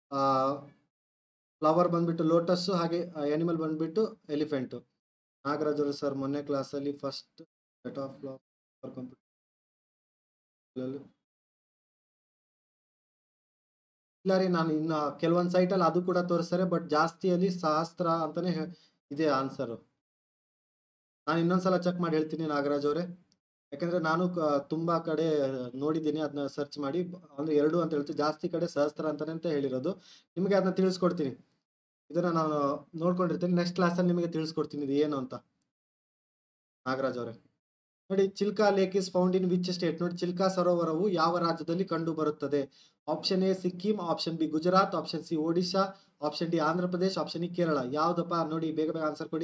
ಫ್ಲವರ್ ಬಂದ್ಬಿಟ್ಟು ಲೋಟಸ್ ಹಾಗೆ ಅನಿಮಲ್ ಬಂದ್ಬಿಟ್ಟು ಎಲಿಫೆಂಟ್ ನಾಗರಾಜ್ ಅವರು ಸರ್ ಮೊನ್ನೆ ಕ್ಲಾಸಲ್ಲಿ first set of flower computer ಇಲ್ಲ ರೀ ನಾನು ಇನ್ನ ಕೆಲವೊಂದ್ ಸೈಟ್ ಅಲ್ಲಿ ಅದು ಕೂಡ ತೋರಿಸ್ತಾರೆ ಬಟ್ ಜಾಸ್ತಿಯಲ್ಲಿ ಸಹಸ್ರ ಅಂತಾನೆ ಹೇ- ಇದೆ ಆನ್ಸರ್ ನಾನು ಇನ್ನೊಂದ್ಸಲ ಚೆಕ್ ಮಾಡಿ ಹೇಳ್ತೀನಿ ನಾಗರಾಜ್ ಅವರೇ ಯಾಕಂದ್ರೆ ನಾನು ಕ- ತುಂಬಾ ಕಡೆ ನೋಡಿದ್ದೀನಿ ಅದನ್ನ ಸರ್ಚ್ ಮಾಡಿ ಅಂದ್ರೆ ಎರಡು ಅಂತ ಹೇಳ್ತೀನಿ ಜಾಸ್ತಿ ಕಡೆ ಸಹಸ್ರ ಅಂತಾನೆ ಅಂತ ಹೇಳಿರೋದು ನಿಮಗೆ ಅದನ್ನ ತಿಳಿಸ್ಕೊಡ್ತೀನಿ ಇದನ್ನ ನಾನು ನೋಡ್ಕೊಂಡಿರ್ತೀನಿ ನೆಕ್ಸ್ಟ್ ಕ್ಲಾಸಲ್ಲಿ ನಿಮಗೆ ತಿಳಿಸ್ಕೊಡ್ತೀನಿ ಇದು ಏನು ಅಂತ ನಾಗರಾಜ್ ಅವರೇ ನೋಡಿ Chilika lake is found in which state ನೋಡಿ ಚಿಲ್ಕಾ ಸರೋವರವು ಯಾವ ರಾಜ್ಯದಲ್ಲಿ ಕಂಡು ಬರುತ್ತದೆ option A Sikkim option B Gujarat option C Odisha option D Andhra Pradesh option E Kerala ಯಾವ್ದಪ್ಪ ನೋಡಿ ಬೇಗ ಬೇಗ ಆನ್ಸರ್ ಕೊಡಿ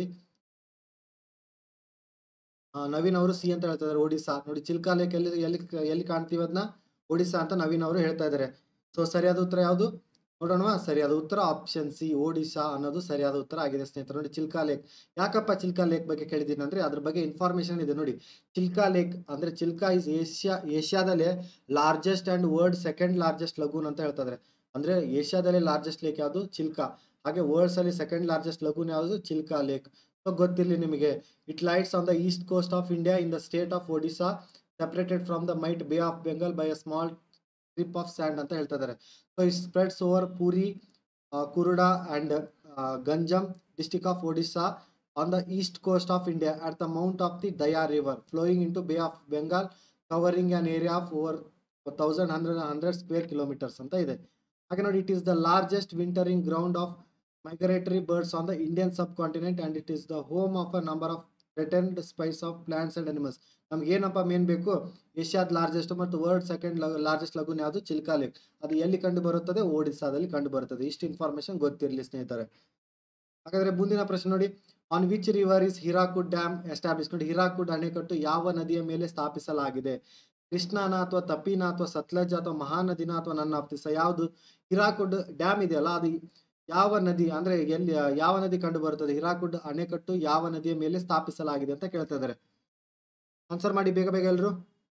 ಆ, ನವೀನ್ ಅವರು ಸಿ ಅಂತ ಹೇಳ್ತಾ ಇದಾರೆ ಒಡಿಶಾ ನೋಡಿ ಚಿಲ್ಕಾ ಲೇಕ್ ಎಲ್ಲಿ ಎಲ್ಲಿ ಎಲ್ಲಿ ಕಾಣ್ತೀವಿ ಅದನ್ನ ಒಡಿಶಾ ಅಂತ ನವೀನ್ ಅವರು ಹೇಳ್ತಾ ಇದಾರೆ ಸೊ ಸರಿಯಾದ ಉತ್ತರ ಯಾವುದು ನೋಡೋಣ ಸರಿಯಾದ ಉತ್ತರ ಆಪ್ಷನ್ ಸಿ ಒಡಿಶಾ ಅನ್ನೋದು ಸರಿಯಾದ ಉತ್ತರ ಆಗಿದೆ ಸ್ನೇಹಿತರೆ ನೋಡಿ ಚಿಲ್ಕಾ ಲೇಕ್ ಯಾಕಪ್ಪ ಚಿಲ್ಕಾ ಲೇಕ್ ಬಗ್ಗೆ ಕೇಳಿದ್ದೀನಿ ಅಂದ್ರೆ ಅದ್ರ ಬಗ್ಗೆ ಇನ್ಫಾರ್ಮೇಶನ್ ಇದೆ ನೋಡಿ ಚಿಲ್ಕಾ ಲೇಕ್ ಅಂದ್ರೆ ಚಿಲ್ಕಾ ಇಸ್ ಏಷ್ಯಾ ಏಷ್ಯಾದಲ್ಲೇ largest and world second largest lagoon ಅಂತ ಹೇಳ್ತಾ ಇದಾರೆ ಅಂದ್ರೆ ಏಷ್ಯಾದಲ್ಲೇ ಲಾರ್ಜೆಸ್ಟ್ ಲೇಕ್ ಯಾವುದು ಚಿಲ್ಕಾ ಹಾಗೆ ವರ್ಲ್ಡ್ಸ್ ಅಲ್ಲಿ ಸೆಕೆಂಡ್ ಲಾರ್ಜೆಸ್ಟ್ ಲಗೂನ್ ಯಾವುದು ಚಿಲ್ಕಾ ಲೇಕ್ ಸೊ ಗೊತ್ತಿರಲಿ ನಿಮಗೆ it lights on the east coast of India in the state of Odisha separated from the might bay of Bengal by a small strip of sand ಅಂತ ಹೇಳ್ತಾ ಇದ್ದಾರೆ so it spreads over Puri Khurda and Ganjam district of Odisha on the east coast of India at the mount of the Daya river flowing into bay of Bengal covering an area of over thousand hundred hundred square kilometres ಅಂತ ಇದೆ ಹಾಗೆ ನೋಡಿ it is the largest wintering ground of migratory birds on the Indian subcontinent and it is the home of a number of threatened species of plants and animals. ನಮ್ಗೆ ಏನಪ್ಪ main ಬೇಕು ಏಷ್ಯಾದ largest ಮತ್ತು world second largest lagoon ಯಾವುದು Chilka lake ಅದು ಎಲ್ಲಿ ಕಂಡು ಬರುತ್ತದೆ ಒಡಿಸ್ಸಾದಲ್ಲಿ ಕಂಡು ಬರುತ್ತದೆ ಇಷ್ಟು ಇನ್ಫಾರ್ಮೇಶನ್ ಗೊತ್ತಿರಲಿ ಸ್ನೇಹಿತರೆ ಹಾಗಾದ್ರೆ ಮುಂದಿನ ಪ್ರಶ್ನೆ ನೋಡಿ on which river is Hirakud dam establish ನೋಡಿ ಹಿರಾಕುಡ್ ಅಣೆಕಟ್ಟು ಯಾವ ನದಿಯ ಮೇಲೆ ಸ್ಥಾಪಿಸಲಾಗಿದೆ ಕೃಷ್ಣಾನ ಅಥವಾ ತಪಿನ ಅಥವಾ ಸತ್ಲಜ್ ಅಥವಾ ಮಹಾನದಿನ ಅಥವಾ ನನ್ನ ಅಪ್ತಿಸ ಯಾವುದು ಹಿರಾಕುಡ್ ಡ್ಯಾಮ್ ಇದೆಯಲ್ಲ ಅದು ಯಾವ ನದಿ ಅಂದ್ರೆ ಎಲ್ಲಿ ಯಾವ ನದಿ ಕಂಡು ಬರುತ್ತದೆ ಹಿರಾಕುಡ್ ಅಣೆಕಟ್ಟು ಯಾವ ನದಿಯ ಮೇಲೆ ಸ್ಥಾಪಿಸಲಾಗಿದೆ ಅಂತ ಕೇಳ್ತಾ ಇದ್ದಾರೆ ಆನ್ಸರ್ ಮಾಡಿ ಬೇಗ ಬೇಗ ಎಲ್ರು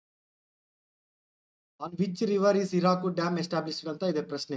on which river is Hirakud dam established ಅಂತ ಇದೆ ಪ್ರಶ್ನೆ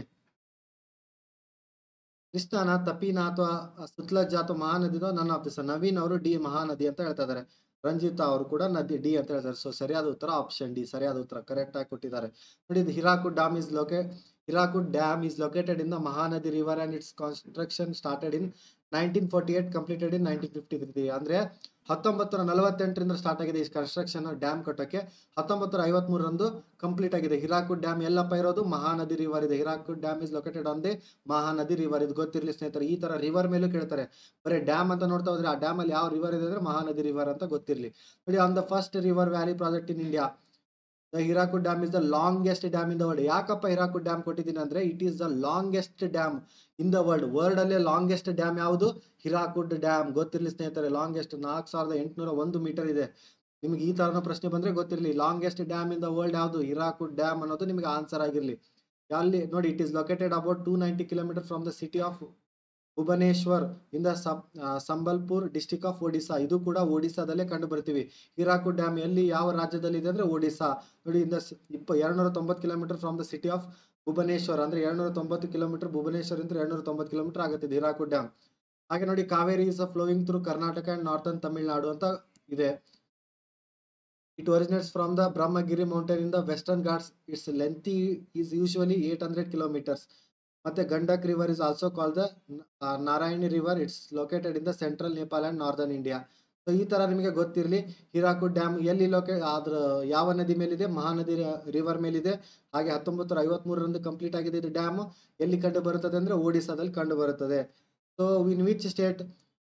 ಕೃಷ್ಣನ ತಪಿನ ಅಥವಾ ಸುತ್ಲಜ್ ಅಥವಾ ಮಹಾನದಿನೋ ನನ್ನ ಆಪ್ತಿಸ ನವೀನ್ ಅವರು ಡಿ ಮಹಾನದಿ ಅಂತ ಹೇಳ್ತಾ ಇದ್ದಾರೆ ರಂಜಿತಾ ಅವರು ಕೂಡ ನದಿ ಡಿ ಅಂತ ಹೇಳ್ತಾರೆ ಸೊ ಸರಿಯಾದ ಉತ್ತರ ಆಪ್ಷನ್ ಡಿ ಸರಿಯಾದ ಉತ್ತರ ಕರೆಕ್ಟ್ ಆಗಿ ಕೊಟ್ಟಿದ್ದಾರೆ ನೋಡಿ ಇದು ಹಿರಾಕುಡ್ ಡ್ಯಾಮ್ ಇಸ್ ಲೊಕೇ Hirakud dam is located in the Mahanadi river and its construction started in 1948 completed in 1953 ಅಂದ್ರೆ ಹತ್ತೊಂಬತ್ತರ ನಲವತ್ತೆಂಟರಿಂದ ಸ್ಟಾರ್ಟ್ ಆಗಿದೆ ಈ ಕನ್ಸ್ಟ್ರಕ್ಷನ್ ಡ್ಯಾಮ್ ಕಟ್ಟಕ್ಕೆ ಹತ್ತೊಂಬತ್ತರ ಐವತ್ಮೂರರಂದು ಕಂಪ್ಲೀಟ್ ಆಗಿದೆ ಹಿರಾಕುಡ್ ಡ್ಯಾಮ್ ಎಲ್ಲಪ್ಪ ಇರೋದು ಮಹಾನದಿ ರಿವರ್ ಇದೆ Hirakud dam is located on the Mahanadi river ಇದು ಗೊತ್ತಿರಲಿ ಸ್ನೇಹಿತರೆ ಈ ತರ ರಿವರ್ ಮೇಲೂ ಕೇಳ್ತಾರೆ ಬರೀ ಡ್ಯಾಮ್ ಅಂತ ನೋಡ್ತಾ ಹೋದ್ರೆ ಆ ಡ್ಯಾಮ್ ಅಲ್ಲಿ ಯಾವ ರಿವರ್ ಇದೆ ಅಂದ್ರೆ ಮಹಾನದಿ ರಿವರ್ ಅಂತ ಗೊತ್ತಿರಲಿ ನೋಡಿ on the first river valley project in India the Hirakud dam is the longest dam in the world ಯಾಕಪ್ಪ ಹಿರಾಕುಡ್ ಡ್ಯಾಮ್ ಕೊಟ್ಟಿದ್ದೀನಿ ಅಂದ್ರೆ it is the longest dam in the world world ಅಲ್ಲೇ ಲಾಂಗೆಸ್ಟ್ ಡ್ಯಾಮ್ ಯಾವುದು ಹಿರಾಕುಡ್ ಡ್ಯಾಮ್ ಗೊತ್ತಿರಲಿ ಸ್ನೇಹಿತರೆ ಲಾಂಗೆಸ್ಟ್ ನಾಲ್ಕು ಸಾವಿರದ ಎಂಟುನೂರ ಒಂದು ಮೀಟರ್ ಇದೆ ನಿಮ್ಗೆ ಈ ತರನ ಪ್ರಶ್ನೆ ಬಂದ್ರೆ ಗೊತ್ತಿರಲಿ longest dam in the world ಯಾವುದು ಹಿರಾಕುಡ್ ಡ್ಯಾಮ್ ಅನ್ನೋದು ನಿಮಗೆ ಆನ್ಸರ್ ಆಗಿರಲಿ ಅಲ್ಲಿ ನೋಡಿ it is located about two ninety kilometre from the city of Bhubaneswar in the Sambalpur district of Odisha ಇದು ಕೂಡ ಒಡಿಶಾದಲ್ಲೇ ಕಂಡು ಬರ್ತೀವಿ ಹಿರಾಕುಡ್ ಡ್ಯಾಮ್ ಎಲ್ಲಿ ಯಾವ ರಾಜ್ಯದಲ್ಲಿ ಇದೆ ಅಂದ್ರೆ ಒಡಿಶಾ ನೋಡಿ ಇಂದ ಇಪ್ಪ ಎರಡ್ನೂರ ತೊಂಬತ್ತು kilometre from the city of Bhubaneswar ಅಂದ್ರೆ ಎರಡ್ನೂರ ತೊಂಬತ್ತು ಕಿಲೋಮೀಟರ್ ಭುವನೇಶ್ವರ್ ಇಂದ ಎರಡ್ನೂರ ತೊಂಬತ್ತು ಕಿಲೋಮೀಟರ್ ಆಗುತ್ತೆ ಇದು ಹಿರಾಕುಡ್ ಡ್ಯಾಮ್ ಹಾಗೆ ನೋಡಿ Kaveri is flowing through Karnataka and northern Tamil Nadu ಅಂತ ಇದೆ it originates from the Brahmagiri mountain in the Western Ghats its length is usually eight hundred kilometres ಮತ್ತೆ Gandak river is also call the Narayani river its located in the central Nepal and northern India so ಈ ತರ ನಿಮಗೆ ಗೊತ್ತಿರಲಿ ಹಿರಾಕುಡ್ dam ಎಲ್ಲಿ ಲೊಕೇ ಅದ್ರ ಯಾವ ನದಿ ಮೇಲಿದೆ ಮಹಾನದಿ ರಿವರ್ ಮೇಲಿದೆ ಹಾಗೆ ಹತ್ತೊಂಬತ್ತು ಐವತ್ ಮೂರರಂದು ಕಂಪ್ಲೀಟ್ ಆಗಿದೆ ಇದು ಡ್ಯಾಮ್ ಎಲ್ಲಿ ಕಂಡು ಬರುತ್ತದೆ ಅಂದ್ರೆ ಒಡಿಸಾದಲ್ಲಿ ಕಂಡು ಬರುತ್ತದೆ so in which state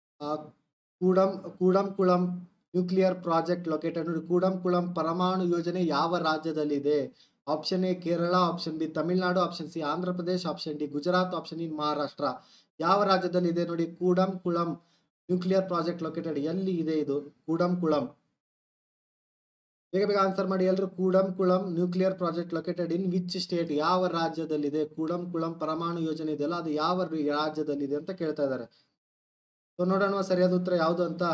Kudam Kudankulam nuclear project located ನೋಡಿ ಕೂಡಂ ಕುಳಂ ಪರಮಾಣು ಯೋಜನೆ ಯಾವ ರಾಜ್ಯದಲ್ಲಿದೆ option A Kerala option B Tamil Nadu option C Andhra Pradesh option D Gujarat option in Maharashtra ಯಾವ ರಾಜ್ಯದಲ್ಲಿ ಇದೆ ನೋಡಿ ಕೂಡಂ ಕುಳಂ ನ್ಯೂಕ್ಲಿಯರ್ ಪ್ರಾಜೆಕ್ಟ್ ಲೊಕೇಟೆಡ್ ಎಲ್ಲಿ ಇದೆ ಇದು ಕೂಡಂ ಕುಳಂ ಬೇಗ ಬೇಗ ಆನ್ಸರ್ ಮಾಡಿ ಎಲ್ಲರೂ Kudankulam nuclear project located in which state ಯಾವ ರಾಜ್ಯದಲ್ಲಿದೆ ಕೂಡಂ ಕುಳಂ ಪರಮಾಣು ಯೋಜನೆ ಇದೆಯಲ್ಲ ಅದು ಯಾವ ರಿ- ರಾಜ್ಯದಲ್ಲಿದೆ ಅಂತ ಕೇಳ್ತಾ ಇದ್ದಾರೆ ಸೊ ನೋಡೋಣ ಸರಿಯಾದ ಉತ್ತರ ಯಾವುದು ಅಂತ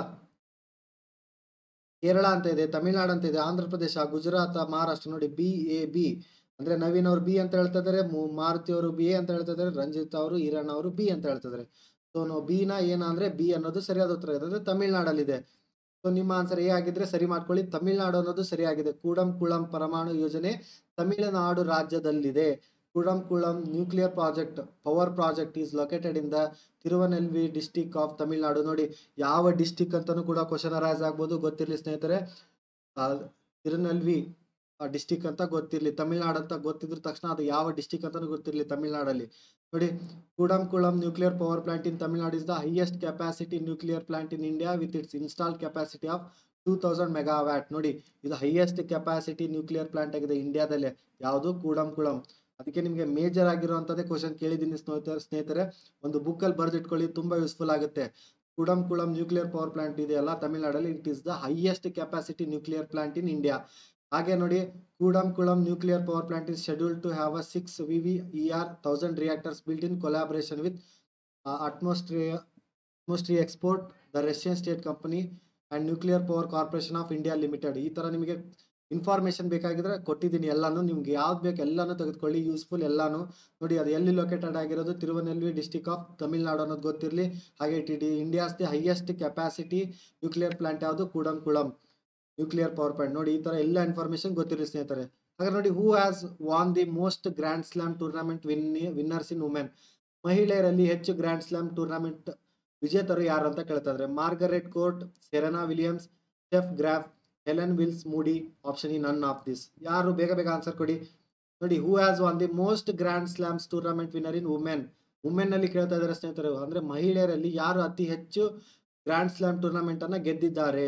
ಕೇರಳ ಅಂತ ಇದೆ ತಮಿಳ್ನಾಡು ಅಂತ ಇದೆ ಆಂಧ್ರ ಪ್ರದೇಶ ಗುಜರಾತ್ ಮಹಾರಾಷ್ಟ್ರ ನೋಡಿ ಬಿ ಎ ಬಿ ಅಂದ್ರೆ ನವೀನ್ ಅವರು ಬಿ ಅಂತ ಹೇಳ್ತಾ ಇದ್ದಾರೆ ಮು- ಮಾರುತಿ ಅವರು ಬಿ ಎ ಅಂತ ಹೇಳ್ತಾ ಇದ್ದಾರೆ ರಂಜಿತ್ ಅವರು ಈರಣ್ಣ ಅವರು ಬಿ ಅಂತ ಹೇಳ್ತಾ ಇದ್ದಾರೆ ಸೊ ನಾವು ಬಿ ನ ಏನ ಅಂದ್ರೆ ಬಿ ಅನ್ನೋದು ಸರಿಯಾದ ಉತ್ತರ ಇದೆ ಅಂದ್ರೆ ತಮಿಳ್ನಾಡಲ್ಲಿದೆ ಸೊ ನಿಮ್ಮ ಆನ್ಸರ್ ಎ ಆಗಿದ್ರೆ ಸರಿ ಮಾಡ್ಕೊಳ್ಳಿ ತಮಿಳ್ನಾಡು ಅನ್ನೋದು ಸರಿಯಾಗಿದೆ ಕೂಡಂ ಕುಳಂ ಪರಮಾಣು ಯೋಜನೆ ತಮಿಳುನಾಡು ರಾಜ್ಯದಲ್ಲಿದೆ Kudankulam nuclear project power project is located in the Tirunelveli district of Tamil Nadu ನೋಡಿ ಯಾವ ಡಿಸ್ಟಿಕ್ ಅಂತಾನೂ ಕೂಡ ಕ್ವಶನ್ ಅರೈಸ್ ಆಗ್ಬೋದು ಗೊತ್ತಿರಲಿ ಸ್ನೇಹಿತರೆ ಆ, ತಿರುನೆಲ್ವಿ ಡಿಸ್ಟಿಕ್ ಅಂತ ಗೊತ್ತಿರಲಿ ತಮಿಳ್ನಾಡು ಅಂತ ಗೊತ್ತಿದ್ರ ತಕ್ಷಣ ಅದು ಯಾವ ಡಿಸ್ಟಿಕ್ ಅಂತಾನೂ ಗೊತ್ತಿರಲಿ ತಮಿಳ್ನಾಡಲ್ಲಿ ನೋಡಿ ಕೂಡಂ Kudankulam nuclear power plant in Tamil Nadu is the highest capacity nuclear plant in India with its install capacity of two thousand megawatt ನೋಡಿ ಇದು ಹೈಯೆಸ್ಟ್ ಕೆಪಾಸಿಟಿ ನ್ಯೂಕ್ಲಿಯರ್ ಪ್ಲಾಂಟ್ ಆಗಿದೆ ಇಂಡಿಯಾದಲ್ಲೇ ಯಾವುದು ಕೂಡಂ ಕುಳಂ ಅದಕ್ಕೆ ನಿಮಗೆ ಮೇಜರ್ ಆಗಿರುವಂತದ್ದೇ ಕ್ವಶನ್ ಕೇಳಿದ್ದೀನಿ ಸ್ನೇಹಿತರೆ ಸ್ನೇಹಿತರೆ ಒಂದು ಬುಕ್ ಅಲ್ಲಿ ಬರೆದಿಟ್ಕೊಳ್ಳಿ ತುಂಬಾ ಯೂಸ್ಫುಲ್ ಆಗುತ್ತೆ Kudankulam nuclear power plant ಇದೆಯಲ್ಲ ತಮಿಳ್ನಾಡಲ್ಲಿ it is the highest capacity nuclear plant in India ಹಾಗೆ ನೋಡಿ ಕೂಡಂ Kudankulam nuclear power plant is schedule to have a six V V E R thousand reactors built in collaboration with Atomstroy Atomstroy export the Russian state company and Nuclear Power Corporation of India Limited ಈ ತರ ನಿಮಗೆ information ಬೇಕಾಗಿದ್ರೆ ಕೊಟ್ಟಿದ್ದೀನಿ ಎಲ್ಲಾನು ನಿಮ್ಗೆ ಯಾವ್ದು ಬೇಕು ಎಲ್ಲಾನು ತೆಗೆದುಕೊಳ್ಳಿ ಯೂಸ್ಫುಲ್ ಎಲ್ಲಾನು ನೋಡಿ ಅದು ಎಲ್ಲಿ ಲೊಕೇಟೆಡ್ ಆಗಿರೋದು ತಿರುವನೆಲ್ವಿ ಡಿಸ್ಟಿಕ್ ಆಫ್ ತಮಿಳ್ನಾಡು ಅನ್ನೋದು ಗೊತ್ತಿರಲಿ ಹಾಗೆ it it India's the highest capacity nuclear plant ಯಾವುದು Kudankulam nuclear power plant ನೋಡಿ ಈ ತರ ಎಲ್ಲ ಇನ್ಫಾರ್ಮೇಶನ್ ಗೊತ್ತಿರಲಿ ಸ್ನೇಹಿತರೆ ಹಾಗೆ ನೋಡಿ who has won the most grand slam tournament win winners in women ಮಹಿಳೆಯರಲ್ಲಿ ಹೆಚ್ಚು ಗ್ರ್ಯಾಂಡ್ ಸ್ಲಾಮ್ ಟೂರ್ನಮೆಂಟ್ ವಿಜೇತರು ಯಾರು ಅಂತ ಕೇಳ್ತಾ ಇದ್ದಾರೆ Margaret Court Serena Williams Steff Graf Helen Wills Moody option in none of this ಯಾರು ಬೇಗ ಬೇಗ ಆನ್ಸರ್ ಕೊಡಿ ನೋಡಿ who has won the most grand slams tournament winner in women women ನಲ್ಲಿ ಕೇಳ್ತಾ ಇದ್ದಾರೆ ಸ್ನೇಹಿತರು ಅಂದ್ರೆ ಮಹಿಳೆಯರಲ್ಲಿ ಯಾರು ಅತಿ ಹೆಚ್ಚು ಗ್ರ್ಯಾಂಡ್ ಸ್ಲಾಮ್ ಟೂರ್ನಮೆಂಟ್ ಅನ್ನ ಗೆದ್ದಿದ್ದಾರೆ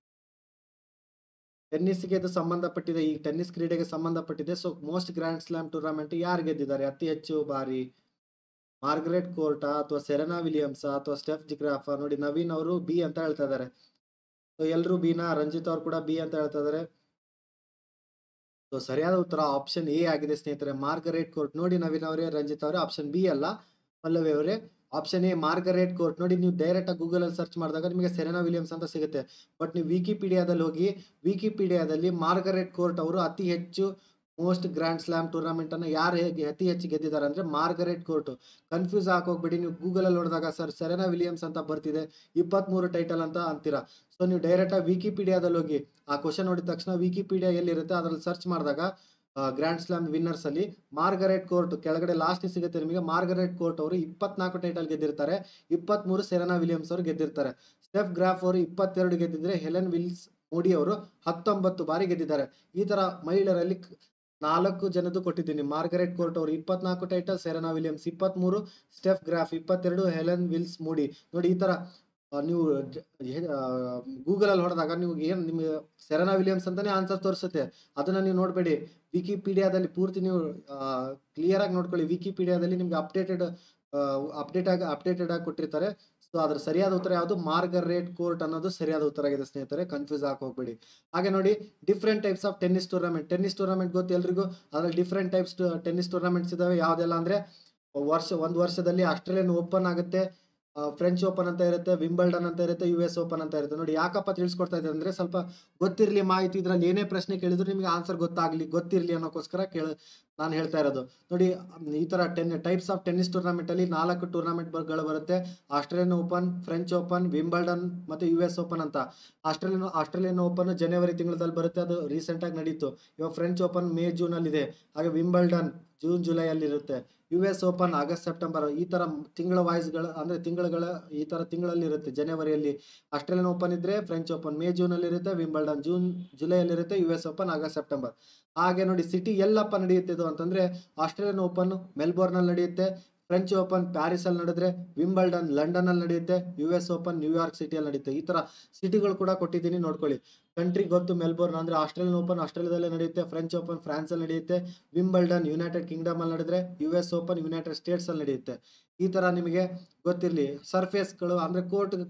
ಟೆನ್ನಿಸ್ಗೆ ಇದು ಸಂಬಂಧಪಟ್ಟಿದೆ ಈ ಟೆನ್ನಿಸ್ ಕ್ರೀಡೆಗೆ ಸಂಬಂಧಪಟ್ಟಿದೆ so most grand slam tournament ಯಾರು ಗೆದ್ದಿದ್ದಾರೆ ಅತಿ ಹೆಚ್ಚು ಬಾರಿ ಮಾರ್ಗರೆಟ್ ಕೋರ್ಟಾ ಅಥವಾ ಸೆರೆನಾ ವಿಲಿಯಮ್ಸ್ ಅಥವಾ ಸ್ಟೆಫ್ ಜಿಗ್ರಾಫ ನೋಡಿ ನವೀನ್ ಅವರು ಬಿ ಅಂತ ಹೇಳ್ತಾ ಇದ್ದಾರೆ ಸೊ ಎಲ್ಲರೂ ಬಿನ ರಂಜಿತ್ ಅವ್ರು ಕೂಡ ಬಿ ಅಂತ ಹೇಳ್ತಾ ಇದ್ದಾರೆ ಸೊ ಸರಿಯಾದ ಉತ್ತರ ಆಪ್ಷನ್ ಎ ಆಗಿದೆ ಸ್ನೇಹಿತರೆ ಮಾರ್ಗರೇಟ್ ಕೋರ್ಟ್ ನೋಡಿ ನವೀನ್ ಅವರೇ ರಂಜಿತ್ ಅವರೇ ಆಪ್ಷನ್ ಬಿ ಅಲ್ಲ ಪಲ್ಲವಿ ಅವರೇ ಆಪ್ಷನ್ ಎ ಮಾರ್ಗರೇಟ್ ಕೋರ್ಟ್ ನೋಡಿ ನೀವು ಡೈರೆಕ್ಟ್ ಆಗಿ ಗೂಗಲ್ ಅಲ್ಲಿ ಸರ್ಚ್ ಮಾಡಿದಾಗ ನಿಮಗೆ ಸೆರೆನಾ ವಿಲಿಯಮ್ಸ್ ಅಂತ ಸಿಗುತ್ತೆ ಬಟ್ ನೀವು ವಿಕಿಪೀಡಿಯಾದಲ್ಲಿ ಹೋಗಿ ವಿಕಿಪೀಡಿಯಾದಲ್ಲಿ ಮಾರ್ಗರೇಟ್ ಕೋರ್ಟ್ ಅವರು ಅತಿ ಹೆಚ್ಚು ಮೋಸ್ಟ್ ಗ್ರ್ಯಾಂಡ್ ಸ್ಲಾಮ್ ಟೂರ್ನಮೆಂಟ್ ಅನ್ನ ಯಾರು ಹೇಗೆ ಅತಿ ಹೆಚ್ಚು ಗೆದ್ದಿದ್ದಾರೆ ಅಂದ್ರೆ ಮಾರ್ಗರೇಟ್ ಕೋರ್ಟ್ ಕನ್ಫ್ಯೂಸ್ ಹಾಕೋಗ್ಬೇಡಿ ನೀವು ಗೂಗಲ್ ಅಲ್ಲಿ ನೋಡಿದಾಗ ಸರ್ ಸೆರೆನಾ ವಿಲಿಯಮ್ಸ್ ಅಂತ ಬರ್ತಿದೆ ಇಪ್ಪತ್ಮೂರು ಟೈಟಲ್ ಅಂತ ಅಂತೀರಾ ಸೊ ನೀವು ಡೈರೆಕ್ಟ್ ಆಗಿ ವಿಕಿಪೀಡಿಯಾದಲ್ಲಿ ಹೋಗಿ ಆ ಕ್ವಶನ್ ನೋಡಿದ ತಕ್ಷಣ ವಿಕಿಪೀಡಿಯಾ ಎಲ್ಲಿರುತ್ತೆ ಅದ್ರಲ್ಲಿ ಸರ್ಚ್ ಮಾಡಿದಾಗ ಗ್ರ್ಯಾಂಡ್ ಸ್ಲಾಮ್ ವಿನ್ನರ್ಸ್ ಅಲ್ಲಿ ಮಾರ್ಗರೇಟ್ ಕೋರ್ಟ್ ಕೆಳಗಡೆ ಲಾಸ್ಟ್ ಸಿಗುತ್ತೆ ನಿಮಗೆ ಮಾರ್ಗರೇಟ್ ಕೋರ್ಟ್ ಅವರು ಇಪ್ಪತ್ನಾಲ್ಕು ಟೈಟಲ್ ಗೆದ್ದಿರ್ತಾರೆ ಇಪ್ಪತ್ಮೂರು ಸೆರೆನಾ ವಿಲಿಯಮ್ಸ್ ಅವರು ಗೆದ್ದಿರ್ತಾರೆ ಸ್ಟೆಫ್ ಗ್ರಾಫ್ ಅವರು ಇಪ್ಪತ್ತೆರಡು ಗೆದ್ದಿದ್ರೆ ಹೆಲೆನ್ ವಿಲ್ಸ್ ಮೋಡಿ ಅವರು ಹತ್ತೊಂಬತ್ತು ಬಾರಿ ಗೆದ್ದಿದ್ದಾರೆ ಈ ತರ ಮಹಿಳೆಯರಲ್ಲಿ ಕ್- ನಾಲ್ಕು ಜನದ್ದು ಕೊಟ್ಟಿದ್ದೀನಿ ಮಾರ್ಗರೆಟ್ ಕೋರ್ಟ್ ಅವರು ಇಪ್ಪತ್ನಾಲ್ಕು ಟೈಟಲ್ ಸೆರೆನಾ ವಿಲಿಯಮ್ಸ್ ಇಪ್ಪತ್ಮೂರು ಸ್ಟೆಫ್ ಗ್ರಾಫ್ ಇಪ್ಪತ್ತೆರಡು ಹೆಲೆನ್ ವಿಲ್ಸ್ ಮೂಡಿ ನೋಡಿ ಈ ತರ ಆ, ನೀವು ಗೂಗಲ್ ಅಲ್ಲಿ ಹೊಡೆದಾಗ ನೀವು ಏನ್ ನಿಮಗೆ ಸೆರೆನಾ ವಿಲಿಯಮ್ಸ್ ಅಂತಾನೆ ಆನ್ಸರ್ ತೋರಿಸುತ್ತೆ ಅದನ್ನ ನೀವು ನೋಡಬೇಡಿ ವಿಕಿಪೀಡಿಯಾದಲ್ಲಿ ಪೂರ್ತಿ ನೀವು ಕ್ಲಿಯರ್ ಆಗಿ ನೋಡ್ಕೊಳ್ಳಿ ವಿಕಿಪೀಡಿಯಾದಲ್ಲಿ ನಿಮ್ಗೆ ಅಪ್ಡೇಟೆಡ್ ಅಪ್ಡೇಟ್ ಆಗಿ ಅಪ್ಡೇಟೆಡ್ ಆಗಿ ಕೊಟ್ಟಿರ್ತಾರೆ ಸೊ ಅದ್ರ ಸರಿಯಾದ ಉತ್ತರ ಯಾವುದು ಮಾರ್ಗರೇಟ್ ಕೋರ್ಟ್ ಅನ್ನೋದು ಸರಿಯಾದ ಉತ್ತರ ಆಗಿದೆ ಸ್ನೇಹಿತರೆ ಕನ್ಫ್ಯೂಸ್ ಆಗಿ ಹೋಗ್ಬೇಡಿ ಹಾಗೆ ನೋಡಿ different types of tennis tournament tennis tournament ಗೊತ್ತು ಎಲ್ರಿಗೂ ಅದ್ರಲ್ಲಿ ಡಿಫ್ರೆಂಟ್ ಟೈಪ್ಸ್ ಟೆನ್ನಿಸ್ ಟೂರ್ನಮೆಂಟ್ಸ್ ಇದಾವೆ ಯಾವ್ದೆಲ್ಲ ಅಂದ್ರೆ ವರ್ಷ ಒಂದು ವರ್ಷದಲ್ಲಿ ಆಸ್ಟ್ರೇಲಿಯನ್ ಓಪನ್ ಆಗುತ್ತೆ ಫ್ರೆಂಚ್ ಓಪನ್ ಅಂತ ಇರುತ್ತೆ ವಿಂಬಲ್ಡನ್ ಅಂತ ಇರುತ್ತೆ ಯು ಎಸ್ ಓಪನ್ ಅಂತ ಇರುತ್ತೆ ನೋಡಿ ಯಾಕಪ್ಪ ತಿಳಿಸ್ಕೊಡ್ತಾ ಇದ್ದಾರೆ ಅಂದ್ರೆ ಸ್ವಲ್ಪ ಗೊತ್ತಿರಲಿ ಮಾಹಿತಿ ಇದ್ರಲ್ಲಿ ಏನೇ ಪ್ರಶ್ನೆ ಕೇಳಿದ್ರು ನಿಮಗೆ ಆನ್ಸರ್ ಗೊತ್ತಾಗ್ಲಿ ಗೊತ್ತಿರಲಿ ಅನ್ನೋಕ್ಕೋಸ್ಕರ ಕೇಳ ನಾನು ಹೇಳ್ತಾ ಇರೋದು ನೋಡಿ ಈ ತರ ten types of tennis tournament ಅಲ್ಲಿ ನಾಲ್ಕು ಟೂರ್ನಮೆಂಟ್ ಗಳು ಬರುತ್ತೆ Australian Open French Open Wimbledon ಮತ್ತೆ ಯು ಎಸ್ ಓಪನ್ ಅಂತ ಆಸ್ಟ್ರೇಲಿಯನ್ ಆಸ್ಟ್ರೇಲಿಯನ್ ಓಪನ್ ಜನವರಿ ತಿಂಗಳಲ್ಲಿ ಬರುತ್ತೆ ಅದು ರೀಸೆಂಟ್ ಆಗಿ ನಡೀತು ಇವಾಗ ಫ್ರೆಂಚ್ ಓಪನ್ ಮೇ ಜೂನ್ ಅಲ್ಲಿ ಇದೆ ಹಾಗೆ ವಿಂಬಲ್ಡನ್ ಜೂನ್ ಜುಲೈ ಅಲ್ಲಿ ಇರುತ್ತೆ U S Open August September ಈ ತರ ತಿಂಗಳ ವಾಯ್ಸ್ಗಳ ಅಂದ್ರೆ ತಿಂಗಳುಗಳ ಈ ತರ ತಿಂಗಳಲ್ಲಿ ಇರುತ್ತೆ ಜನವರಿಯಲ್ಲಿ ಆಸ್ಟ್ರೇಲಿಯನ್ ಓಪನ್ ಇದ್ರೆ ಫ್ರೆಂಚ್ ಓಪನ್ ಮೇ ಜೂನ್ ಅಲ್ಲಿ ಇರುತ್ತೆ ವಿಂಬಲ್ಡನ್ ಜೂನ್ ಜುಲೈ ಅಲ್ಲಿ ಇರುತ್ತೆ U S Open August September ಹಾಗೆ ನೋಡಿ ಸಿಟಿ ಎಲ್ಲಪ್ಪ ನಡೆಯುತ್ತೆ ಇದು ಅಂತಂದ್ರೆ ಆಸ್ಟ್ರೇಲಿಯನ್ ಓಪನ್ ಮೆಲ್ಬೋರ್ನ್ ಅಲ್ಲಿ ನಡೆಯುತ್ತೆ ಫ್ರೆಂಚ್ ಓಪನ್ ಪ್ಯಾರಿಸ್ ಅಲ್ಲಿ ನಡೆದ್ರೆ ವಿಂಬಲ್ಡನ್ ಲಂಡನ್ ಅಲ್ಲಿ ನಡೆಯುತ್ತೆ ಯು ಎಸ್ ಓಪನ್ ನ್ಯೂಯಾರ್ಕ್ ಸಿಟಿಯಲ್ಲಿ ನಡೆಯುತ್ತೆ ಈ ತರ ಸಿಟಿಗಳು ಕೂಡ ಕೊಟ್ಟಿದ್ದೀನಿ ನೋಡ್ಕೊಳ್ಳಿ ಕಂಟ್ರಿ ಗೊತ್ತು ಮೆಲ್ಬೋರ್ನ್ ಅಂದ್ರೆ ಆಸ್ಟ್ರೇಲಿಯನ್ ಓಪನ್ ಆಸ್ಟ್ರೇಲಿಯಾದಲ್ಲೇ ನಡೆಯುತ್ತೆ ಫ್ರೆಂಚ್ ಓಪನ್ ಫ್ರಾನ್ಸ್ ಅಲ್ಲಿ ನಡೆಯುತ್ತೆ ವಿಂಬಲ್ಡನ್ ಯುನೈಟೆಡ್ ಕಿಂಗ್ಡಮ್ ಅಲ್ಲಿ ನಡೆದ್ರೆ U S Open United States ಅಲ್ಲಿ ನಡೆಯುತ್ತೆ ಈ ತರ ನಿಮಗೆ ಗೊತ್ತಿರಲಿ ಸರ್ಫೇಸ್ಗಳು ಅಂದ್ರೆ ಕೋರ್ಟ್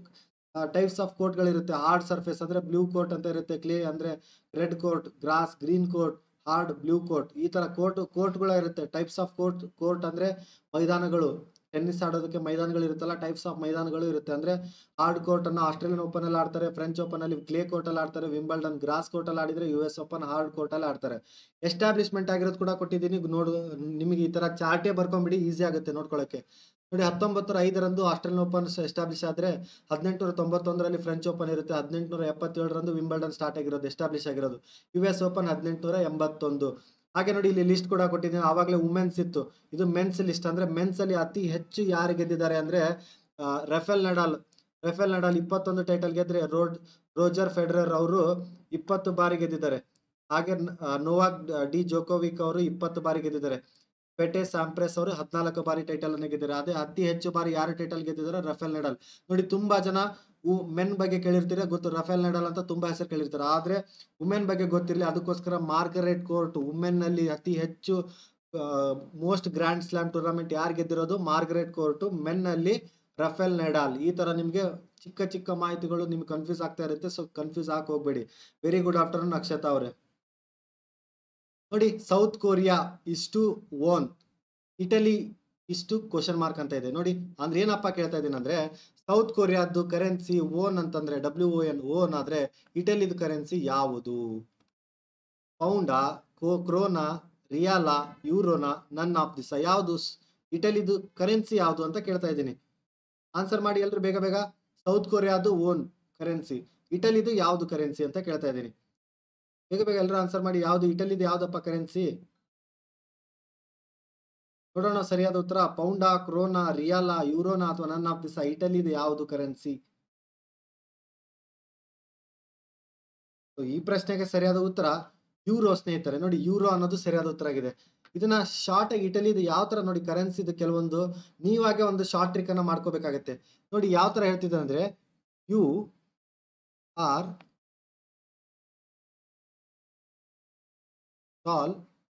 ಟೈಪ್ಸ್ ಆಫ್ ಕೋಟ್ಗಳಿರುತ್ತೆ ಹಾರ್ಡ್ ಸರ್ಫೇಸ್ ಅಂದ್ರೆ ಬ್ಲೂ ಕೋಟ್ ಅಂತ ಇರುತ್ತೆ ಕ್ಲೇ ಅಂದ್ರೆ red court grass green court hard blue court ಈ ತರ ಕೋಟ್ ಕೋರ್ಟ್ಗಳ ಇರುತ್ತೆ ಟೈಪ್ಸ್ ಆಫ್ ಕೋರ್ಟ್ ಕೋರ್ಟ್ ಅಂದ್ರೆ ಮೈದಾನಗಳು ಟೆನ್ನಿಸ್ ಆಡೋದಕ್ಕೆ ಮೈದಾನಗಳು ಇರುತ್ತಲ್ಲ ಟೈಪ್ಸ್ ಆಫ್ ಮೈದಾನಗಳು ಇರುತ್ತೆ ಅಂದ್ರೆ ಹಾರ್ಡ್ ಕೋರ್ಟ್ ಅನ್ನು ಆಸ್ಟ್ರೇಲಿಯನ್ ಓಪನ್ ಅಲ್ಲಿ ಆಡ್ತಾರೆ ಫ್ರೆಂಚ್ ಓಪನ್ ಅಲ್ಲಿ ಕ್ಲೇ ಕೋರ್ಟ್ ಅಲ್ಲಿ ಆಡ್ತಾರೆ ವಿಂಬಲ್ಡನ್ ಗ್ರಾಸ್ ಕೋರ್ಟ್ ಅಲ್ಲಿ ಆಡಿದ್ರೆ U S Open hard court ಅಲ್ಲಿ ಆಡ್ತಾರೆ ಎಸ್ಟಾಬ್ಲಿಷ್ಮೆಂಟ್ ಆಗಿರೋದು ಕೂಡ ಕೊಟ್ಟಿದ್ದೀನಿ ನೋಡು ನಿಮಗೆ ಈ ತರ ಚಾರ್ಟೇ ಬರ್ಕೊಂಬಿಡಿ ಈಸಿ ಆಗುತ್ತೆ ನೋಡ್ಕೊಳ್ಳೋಕೆ ನೋಡಿ ಹತ್ತೊಂಬತ್ತರ ಐದರಂದು ಆಸ್ಟ್ರೇಲಿಯನ್ ಓಪನ್ ಎಸ್ಟಾಬ್ಲಿಷ್ ಆದ್ರೆ ಹದಿನೆಂಟುನೂರ ತೊಂಬತ್ತೊಂದರಲ್ಲಿ ಫ್ರೆಂಚ್ ಓಪನ್ ಇರುತ್ತೆ ಹದಿನೆಂಟುನೂರ ಎಪ್ಪತ್ತೇಳರಂದು ವಿಂಬಲ್ಡನ್ ಸ್ಟಾರ್ಟ್ ಆಗಿರೋದು ಎಸ್ಟಾಬ್ಲಿಷ್ ಆಗಿರೋದು ಯು ಎಸ್ ಓಪನ್ ಹದಿನೆಂಟುನೂರ ಎಂಬತ್ತೊಂದು ಹಾಗೆ ನೋಡಿ ಇಲ್ಲಿ ಲಿಸ್ಟ್ ಕೂಡ ಕೊಟ್ಟಿದ್ದೀನಿ ಆವಾಗಲೇ ವುಮೆನ್ಸ್ ಇತ್ತು ಇದು ಮೆನ್ಸ್ ಲಿಸ್ಟ್ ಅಂದ್ರೆ ಮೆನ್ಸ್ ಅಲ್ಲಿ ಅತಿ ಹೆಚ್ಚು ಯಾರು ಗೆದ್ದಿದ್ದಾರೆ ಅಂದ್ರೆ ರಫೇಲ್ ನಡಾಲ್ ರಫೇಲ್ ನಡಾಲ್ ಇಪ್ಪತ್ತೊಂದು ಟೈಟಲ್ ಗೆದ್ರೆ ರೋಡ್ ರೋಜರ್ ಫೆಡರರ್ ಅವರು ಇಪ್ಪತ್ತು ಬಾರಿ ಗೆದ್ದಿದ್ದಾರೆ ಹಾಗೆ ಆ, ನೋವಾಕ್ ಡಿ ಜೋಕೋವಿಕ್ ಅವರು ಇಪ್ಪತ್ತು ಬಾರಿ ಗೆದ್ದಿದ್ದಾರೆ ಪೆಟೆ ಸಾಂಪ್ರೆಸ್ ಅವರು ಹದಿನಾಲ್ಕು ಬಾರಿ ಟೈಟಲ್ ಅನ್ನು ಗೆದ್ದಿದ್ದಾರೆ ಅದೇ ಅತಿ ಹೆಚ್ಚು ಬಾರಿ ಯಾರು ಟೈಟಲ್ ಗೆದ್ದಿದ್ದಾರೆ ರಫೇಲ್ ನಡಾಲ್ ನೋಡಿ ತುಂಬಾ ಜನ ಮೆನ್ ಬಗ್ಗೆ ಕೇಳಿರ್ತೀರ ಗೊತ್ತು ರಫೇಲ್ ನಡಾಲ್ ಅಂತ ತುಂಬಾ ಹೆಸರು ಕೇಳಿರ್ತಾರೆ ಆದ್ರೆ ವುಮೆನ್ ಬಗ್ಗೆ ಗೊತ್ತಿರಲಿ ಅದಕ್ಕೋಸ್ಕರ ಮಾರ್ಗರೆಟ್ ಕೋರ್ಟ್ ವುಮೆನ್ ನಲ್ಲಿ ಅತಿ ಹೆಚ್ಚು ಮೋಸ್ಟ್ ಗ್ರ್ಯಾಂಡ್ ಸ್ಲಾಮ್ ಟೂರ್ನಮೆಂಟ್ ಯಾರು ಗೆದ್ದಿರೋದು ಮಾರ್ಗರೆಟ್ ಕೋರ್ಟ್ ಮೆನ್ ನಲ್ಲಿ ರಫೇಲ್ ನೆಡಾಲ್ ಈ ತರ ನಿಮ್ಗೆ ಚಿಕ್ಕ ಚಿಕ್ಕ ಮಾಹಿತಿಗಳು ನಿಮ್ಗೆ ಕನ್ಫ್ಯೂಸ್ ಆಗ್ತಾ ಇರುತ್ತೆ ಸೊ ಕನ್ಫ್ಯೂಸ್ ಆಗಿ ಹೋಗ್ಬೇಡಿ ವೆರಿ ಗುಡ್ ಆಫ್ಟರ್ನೂನ್ ಅಕ್ಷತಾ ಅವರೇ ನೋಡಿ ಸೌತ್ ಕೊರಿಯಾ ಇಷ್ಟು ಓನ್ ಇಟಲಿ ಇಷ್ಟು ಕ್ವಶನ್ ಮಾರ್ಕ್ ಅಂತ ಇದೆ ನೋಡಿ ಅಂದ್ರೆ ಏನಪ್ಪ ಕೇಳ್ತಾ ಇದ್ದೀನಿ ಅಂದ್ರೆ ಸೌತ್ ಕೊರಿಯಾದ್ದು ಕರೆನ್ಸಿ ಓನ್ ಅಂತಂದ್ರೆ ಡಬ್ಲ್ಯೂ ಓ ಎನ್ ಓನ್ ಆದ್ರೆ ಇಟಲಿದು ಕರೆನ್ಸಿ ಯಾವುದು ಪೌಂಡಾ ಕೋ ಕ್ರೋನಾ ರಿಯಾಲಾ ಯೂರೋನಾ ನನ್ ಆಫ್ ದಿಸ ಯಾವುದು ಇಟಲಿದು ಕರೆನ್ಸಿ ಯಾವುದು ಅಂತ ಕೇಳ್ತಾ ಇದ್ದೀನಿ ಆನ್ಸರ್ ಮಾಡಿ ಎಲ್ರು ಬೇಗ ಬೇಗ ಸೌತ್ ಕೊರಿಯಾದು ಓನ್ ಕರೆನ್ಸಿ ಇಟಲಿದು ಯಾವ್ದು ಕರೆನ್ಸಿ ಅಂತ ಕೇಳ್ತಾ ಇದ್ದೀನಿ ಬೇಗ ಬೇಗ ಎಲ್ಲರೂ ಆನ್ಸರ್ ಮಾಡಿ ಯಾವ್ದು ಇಟಲಿದು ಯಾವ್ದಪ್ಪ ಕರೆನ್ಸಿ ನೋಡೋಣ ಸರಿಯಾದ ಉತ್ತರ ಪೌಂಡಾ ಕ್ರೋನಾ ರಿಯಾಲಾ ಯೂರೋನಾ ಅಥವಾ ನನ್ ಆಫ್ ದಿಸ ಇಟಲಿದು ಯಾವುದು ಕರೆನ್ಸಿ ಈ ಪ್ರಶ್ನೆಗೆ ಸರಿಯಾದ ಉತ್ತರ ಯೂರೋ ಸ್ನೇಹಿತರೆ ನೋಡಿ ಯೂರೋ ಅನ್ನೋದು ಸರಿಯಾದ ಉತ್ತರ ಆಗಿದೆ ಇದನ್ನ ಶಾರ್ಟ್ ಆಗಿ ಇಟಲಿದು ಯಾವ ತರ ನೋಡಿ ಕರೆನ್ಸಿದು ಕೆಲವೊಂದು ನೀವಾಗೆ ಒಂದು ಶಾರ್ಟ್ ಟ್ರಿಕ್ ಅನ್ನ ಮಾಡ್ಕೋಬೇಕಾಗತ್ತೆ ನೋಡಿ ಯಾವ ತರ ಹೇಳ್ತಿದ್ದಾರೆ ಅಂದ್ರೆ U R tall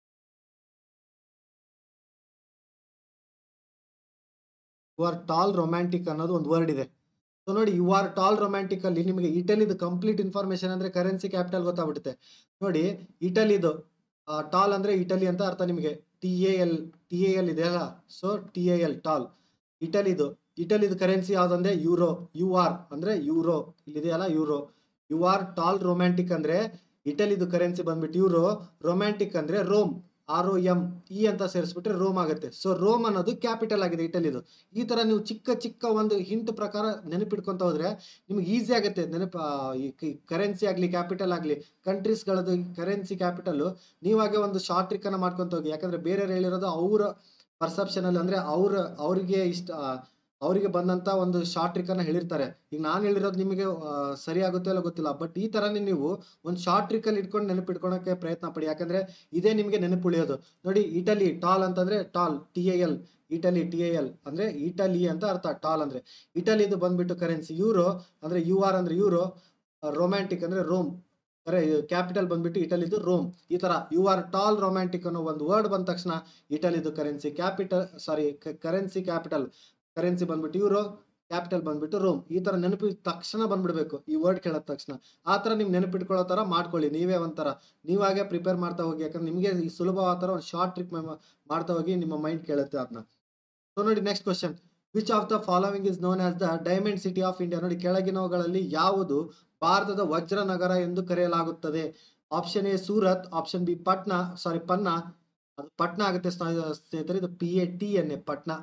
U R tall romantic ಅನ್ನೋದು ಒಂದು ವರ್ಡ್ ಇದೆ ಸೊ ನೋಡಿ ಯು ಆರ್ ಟಾಲ್ ರೊಮ್ಯಾಂಟಿಕ್ ಅಲ್ಲಿ ನಿಮಗೆ ಇಟಲಿದು ಕಂಪ್ಲೀಟ್ ಇನ್ಫಾರ್ಮೇಶನ್ ಅಂದ್ರೆ ಕರೆನ್ಸಿ ಕ್ಯಾಪಿಟಲ್ ಗೊತ್ತಾಗ್ಬಿಡುತ್ತೆ ನೋಡಿ ಇಟಲಿದು ಟಾಲ್ ಅಂದ್ರೆ ಇಟಲಿ ಅಂತ ಅರ್ಥ ನಿಮಗೆ T A L T A L ಇದೆ ಅಲ್ಲ so T A L tall ಇಟಲಿದು ಇಟಲಿದು ಕರೆನ್ಸಿ ಯಾವ್ದಂದ್ರೆ ಯೂರೋ ಯು ಆರ್ ಅಂದ್ರೆ ಯೂರೋ ಇಲ್ಲಿದೆಯಲ್ಲ euro U R tall romantic ಅಂದ್ರೆ ಇಟಲಿದು ಕರೆನ್ಸಿ ಬಂದ್ಬಿಟ್ಟು ಯೂರೋ ರೊಮ್ಯಾಂಟಿಕ್ ಅಂದ್ರೆ Rome R O M E ಅಂತ ಸೇರಿಸ್ಬಿಟ್ರೆ ರೋಮ್ ಆಗುತ್ತೆ ಸೊ ರೋಮ್ ಅನ್ನೋದು ಕ್ಯಾಪಿಟಲ್ ಆಗಿದೆ ಇಟಲಿದು ಈ ತರ ನೀವು ಚಿಕ್ಕ ಚಿಕ್ಕ ಒಂದು ಹಿಂಟ್ ಪ್ರಕಾರ ನೆನಪಿಟ್ಕೊಂತ ಹೋದ್ರೆ ನಿಮ್ಗೆ ಈಸಿ ಆಗುತ್ತೆ ನೆನಪ ಈ ಕರೆನ್ಸಿ ಆಗ್ಲಿ ಕ್ಯಾಪಿಟಲ್ ಆಗ್ಲಿ ಕಂಟ್ರೀಸ್ಗಳದ್ದು ಕರೆನ್ಸಿ ಕ್ಯಾಪಿಟಲ್ ನೀವಾಗೆ ಒಂದು ಶಾರ್ಟ್ ಟ್ರಿಕ್ ಅನ್ನ ಮಾಡ್ಕೊಂತ ಹೋಗಿ ಯಾಕಂದ್ರೆ ಬೇರೆಯವ್ರು ಹೇಳಿರೋದು ಅವರ ಪರ್ಸೆಪ್ಷನ್ ಅಲ್ಲಿ ಅಂದ್ರೆ ಅವ್ರ ಅವರಿಗೆ ಇಷ್ಟ ಅವರಿಗೆ ಬಂದಂತ ಒಂದು ಶಾರ್ಟ್ ಟ್ರಿಕ್ ಅನ್ನ ಹೇಳಿರ್ತಾರೆ ಈಗ ನಾನು ಹೇಳಿರೋದು ನಿಮಗೆ ಆ, ಸರಿ ಆಗುತ್ತೆ ಇಲ್ಲ ಗೊತ್ತಿಲ್ಲ ಬಟ್ ಈ ತರನೇ ನೀವು ಒಂದು ಶಾರ್ಟ್ ಟ್ರಿಕ್ ಅಲ್ಲಿ ಇಟ್ಕೊಂಡು ನೆನಪಿಟ್ಕೊಳಕ್ಕೆ ಪ್ರಯತ್ನ ಪಡಿ ಯಾಕಂದ್ರೆ ಇದೇ ನಿಮಗೆ ನೆನಪು ಉಳಿಯೋದು ನೋಡಿ ಇಟಲಿ ಟಾಲ್ ಅಂತಂದ್ರೆ tall T A L Italy T A L ಅಂದ್ರೆ ಇಟಲಿ ಅಂತ ಅರ್ಥ ಟಾಲ್ ಅಂದ್ರೆ ಇಟಲಿದು ಬಂದ್ಬಿಟ್ಟು ಕರೆನ್ಸಿ ಯೂರೋ ಅಂದ್ರೆ ಯು ಆರ್ ಅಂದ್ರೆ ಯೂರೋ ರೊಮ್ಯಾಂಟಿಕ್ ಅಂದ್ರೆ ರೋಮ್ ಕರೆ ಕ್ಯಾಪಿಟಲ್ ಬಂದ್ಬಿಟ್ಟು ಇಟಲಿದು ರೋಮ್ ಈ ತರ ಯು ಆರ್ ಟಾಲ್ ರೊಮ್ಯಾಂಟಿಕ್ ಅನ್ನೋ ಒಂದು ವರ್ಡ್ ಬಂದ ತಕ್ಷಣ ಇಟಲಿದು currency capital sorry currency capital currency ಬಂದ್ಬಿಟ್ಟು ಯೂರೋ ಕ್ಯಾಪಿಟಲ್ ಬಂದ್ಬಿಟ್ಟು ರೋಮ್ ಈ ತರ ನೆನಪು ತಕ್ಷಣ ಬಂದ್ಬಿಡ್ಬೇಕು ಈ ವರ್ಡ್ ಕೇಳಿದ ತಕ್ಷಣ ಆ ತರ ನಿಮ್ ನೆನಪಿಟ್ಕೊಳ್ಳೋ ತರ ಮಾಡ್ಕೊಳ್ಳಿ ನೀವೇ ಒಂಥರ ನೀವಾಗೆ ಪ್ರಿಪೇರ್ ಮಾಡ್ತಾ ಹೋಗಿ ಯಾಕಂದ್ರೆ ನಿಮಗೆ ಈ ಸುಲಭವಾದ ತರ ಒಂದು ಶಾರ್ಟ್ ಟ್ರಿಕ್ ಮಾಡ್ತಾ ಹೋಗಿ ನಿಮ್ಮ ಮೈಂಡ್ ಕೇಳುತ್ತೆ ಅದನ್ನ ಸೊ ನೋಡಿ next question which of the following is known as the diamond city of India ನೋಡಿ ಕೆಳಗಿನವುಗಳಲ್ಲಿ ಯಾವುದು ಭಾರತದ ವಜ್ರ ನಗರ ಎಂದು ಕರೆಯಲಾಗುತ್ತದೆ option A Surat option B Patna sorry Panna ಅದು ಪಟ್ನಾ ಆಗುತ್ತೆ ಸ್ನೇಹ- ಸ್ನೇಹಿತರೆ ಇದು P A T N A Patna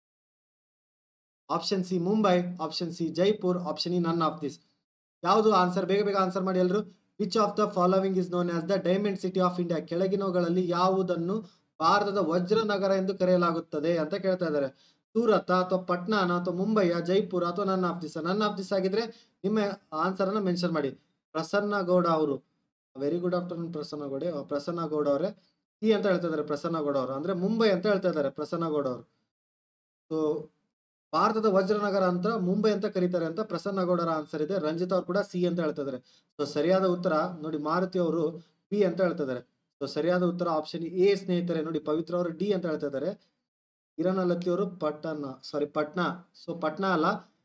option C Mumbai option C Jaipur option E none of this ಯಾವುದು ಆನ್ಸರ್ ಬೇಗ ಬೇಗ ಆನ್ಸರ್ ಮಾಡಿ ಎಲ್ಲರೂ which of the following is known as the diamond city of India ಕೆಳಗಿನವುಗಳಲ್ಲಿ ಯಾವುದನ್ನು ಭಾರತದ ವಜ್ರ ನಗರ ಎಂದು ಕರೆಯಲಾಗುತ್ತದೆ ಅಂತ ಕೇಳ್ತಾ ಇದ್ದಾರೆ ಸೂರತ್ ಅಥವಾ ಪಟ್ನಾನ ಅಥವಾ ಮುಂಬೈಯ ಜೈಪುರ ಅಥವಾ none of this none of this ಆಗಿದ್ರೆ ನಿಮ್ಮ ಆನ್ಸರ್ ಅನ್ನ ಮೆನ್ಷನ್ ಮಾಡಿ ಪ್ರಸನ್ನ ಗೌಡ ಅವರು very good afternoon Prasanna Gowda Prasanna Gowda ಅವರೇ ಸಿ ಅಂತ ಹೇಳ್ತಾ ಇದ್ದಾರೆ ಪ್ರಸನ್ನ ಗೌಡ ಅವರು ಅಂದ್ರೆ ಮುಂಬೈ ಅಂತ ಹೇಳ್ತಾ ಇದ್ದಾರೆ ಪ್ರಸನ್ನ ಗೌಡ ಅವರು ಸೊ ಭಾರತದ ವಜ್ರನಗರ ಅಂತ ಮುಂಬೈ ಅಂತ ಕರೀತಾರೆ ಅಂತ ಪ್ರಸನ್ನ ಗೌಡರ ಆನ್ಸರ್ ಇದೆ ರಂಜಿತ್ ಅವ್ರು ಕೂಡ ಸಿ ಅಂತ ಹೇಳ್ತಾ ಇದ್ದಾರೆ ಸೊ ಸರಿಯಾದ ಉತ್ತರ ನೋಡಿ ಮಾರುತಿ ಅವರು ಬಿ ಅಂತ ಹೇಳ್ತಾ ಇದ್ದಾರೆ ಸೊ ಸರಿಯಾದ ಉತ್ತರ ಆಪ್ಷನ್ ಎ ಸ್ನೇಹಿತರೆ ನೋಡಿ ಪವಿತ್ರ ಅವರು ಡಿ ಅಂತ ಹೇಳ್ತಾ ಇದ್ದಾರೆ ಕಿರಣ್ ಲತ್ತಿ ಅವರು ಪಟ್ಟಣ ಸಾರಿ ಪಟ್ನಾ ಸೊ ಪಟ್ನಾ ಅಲ್ಲ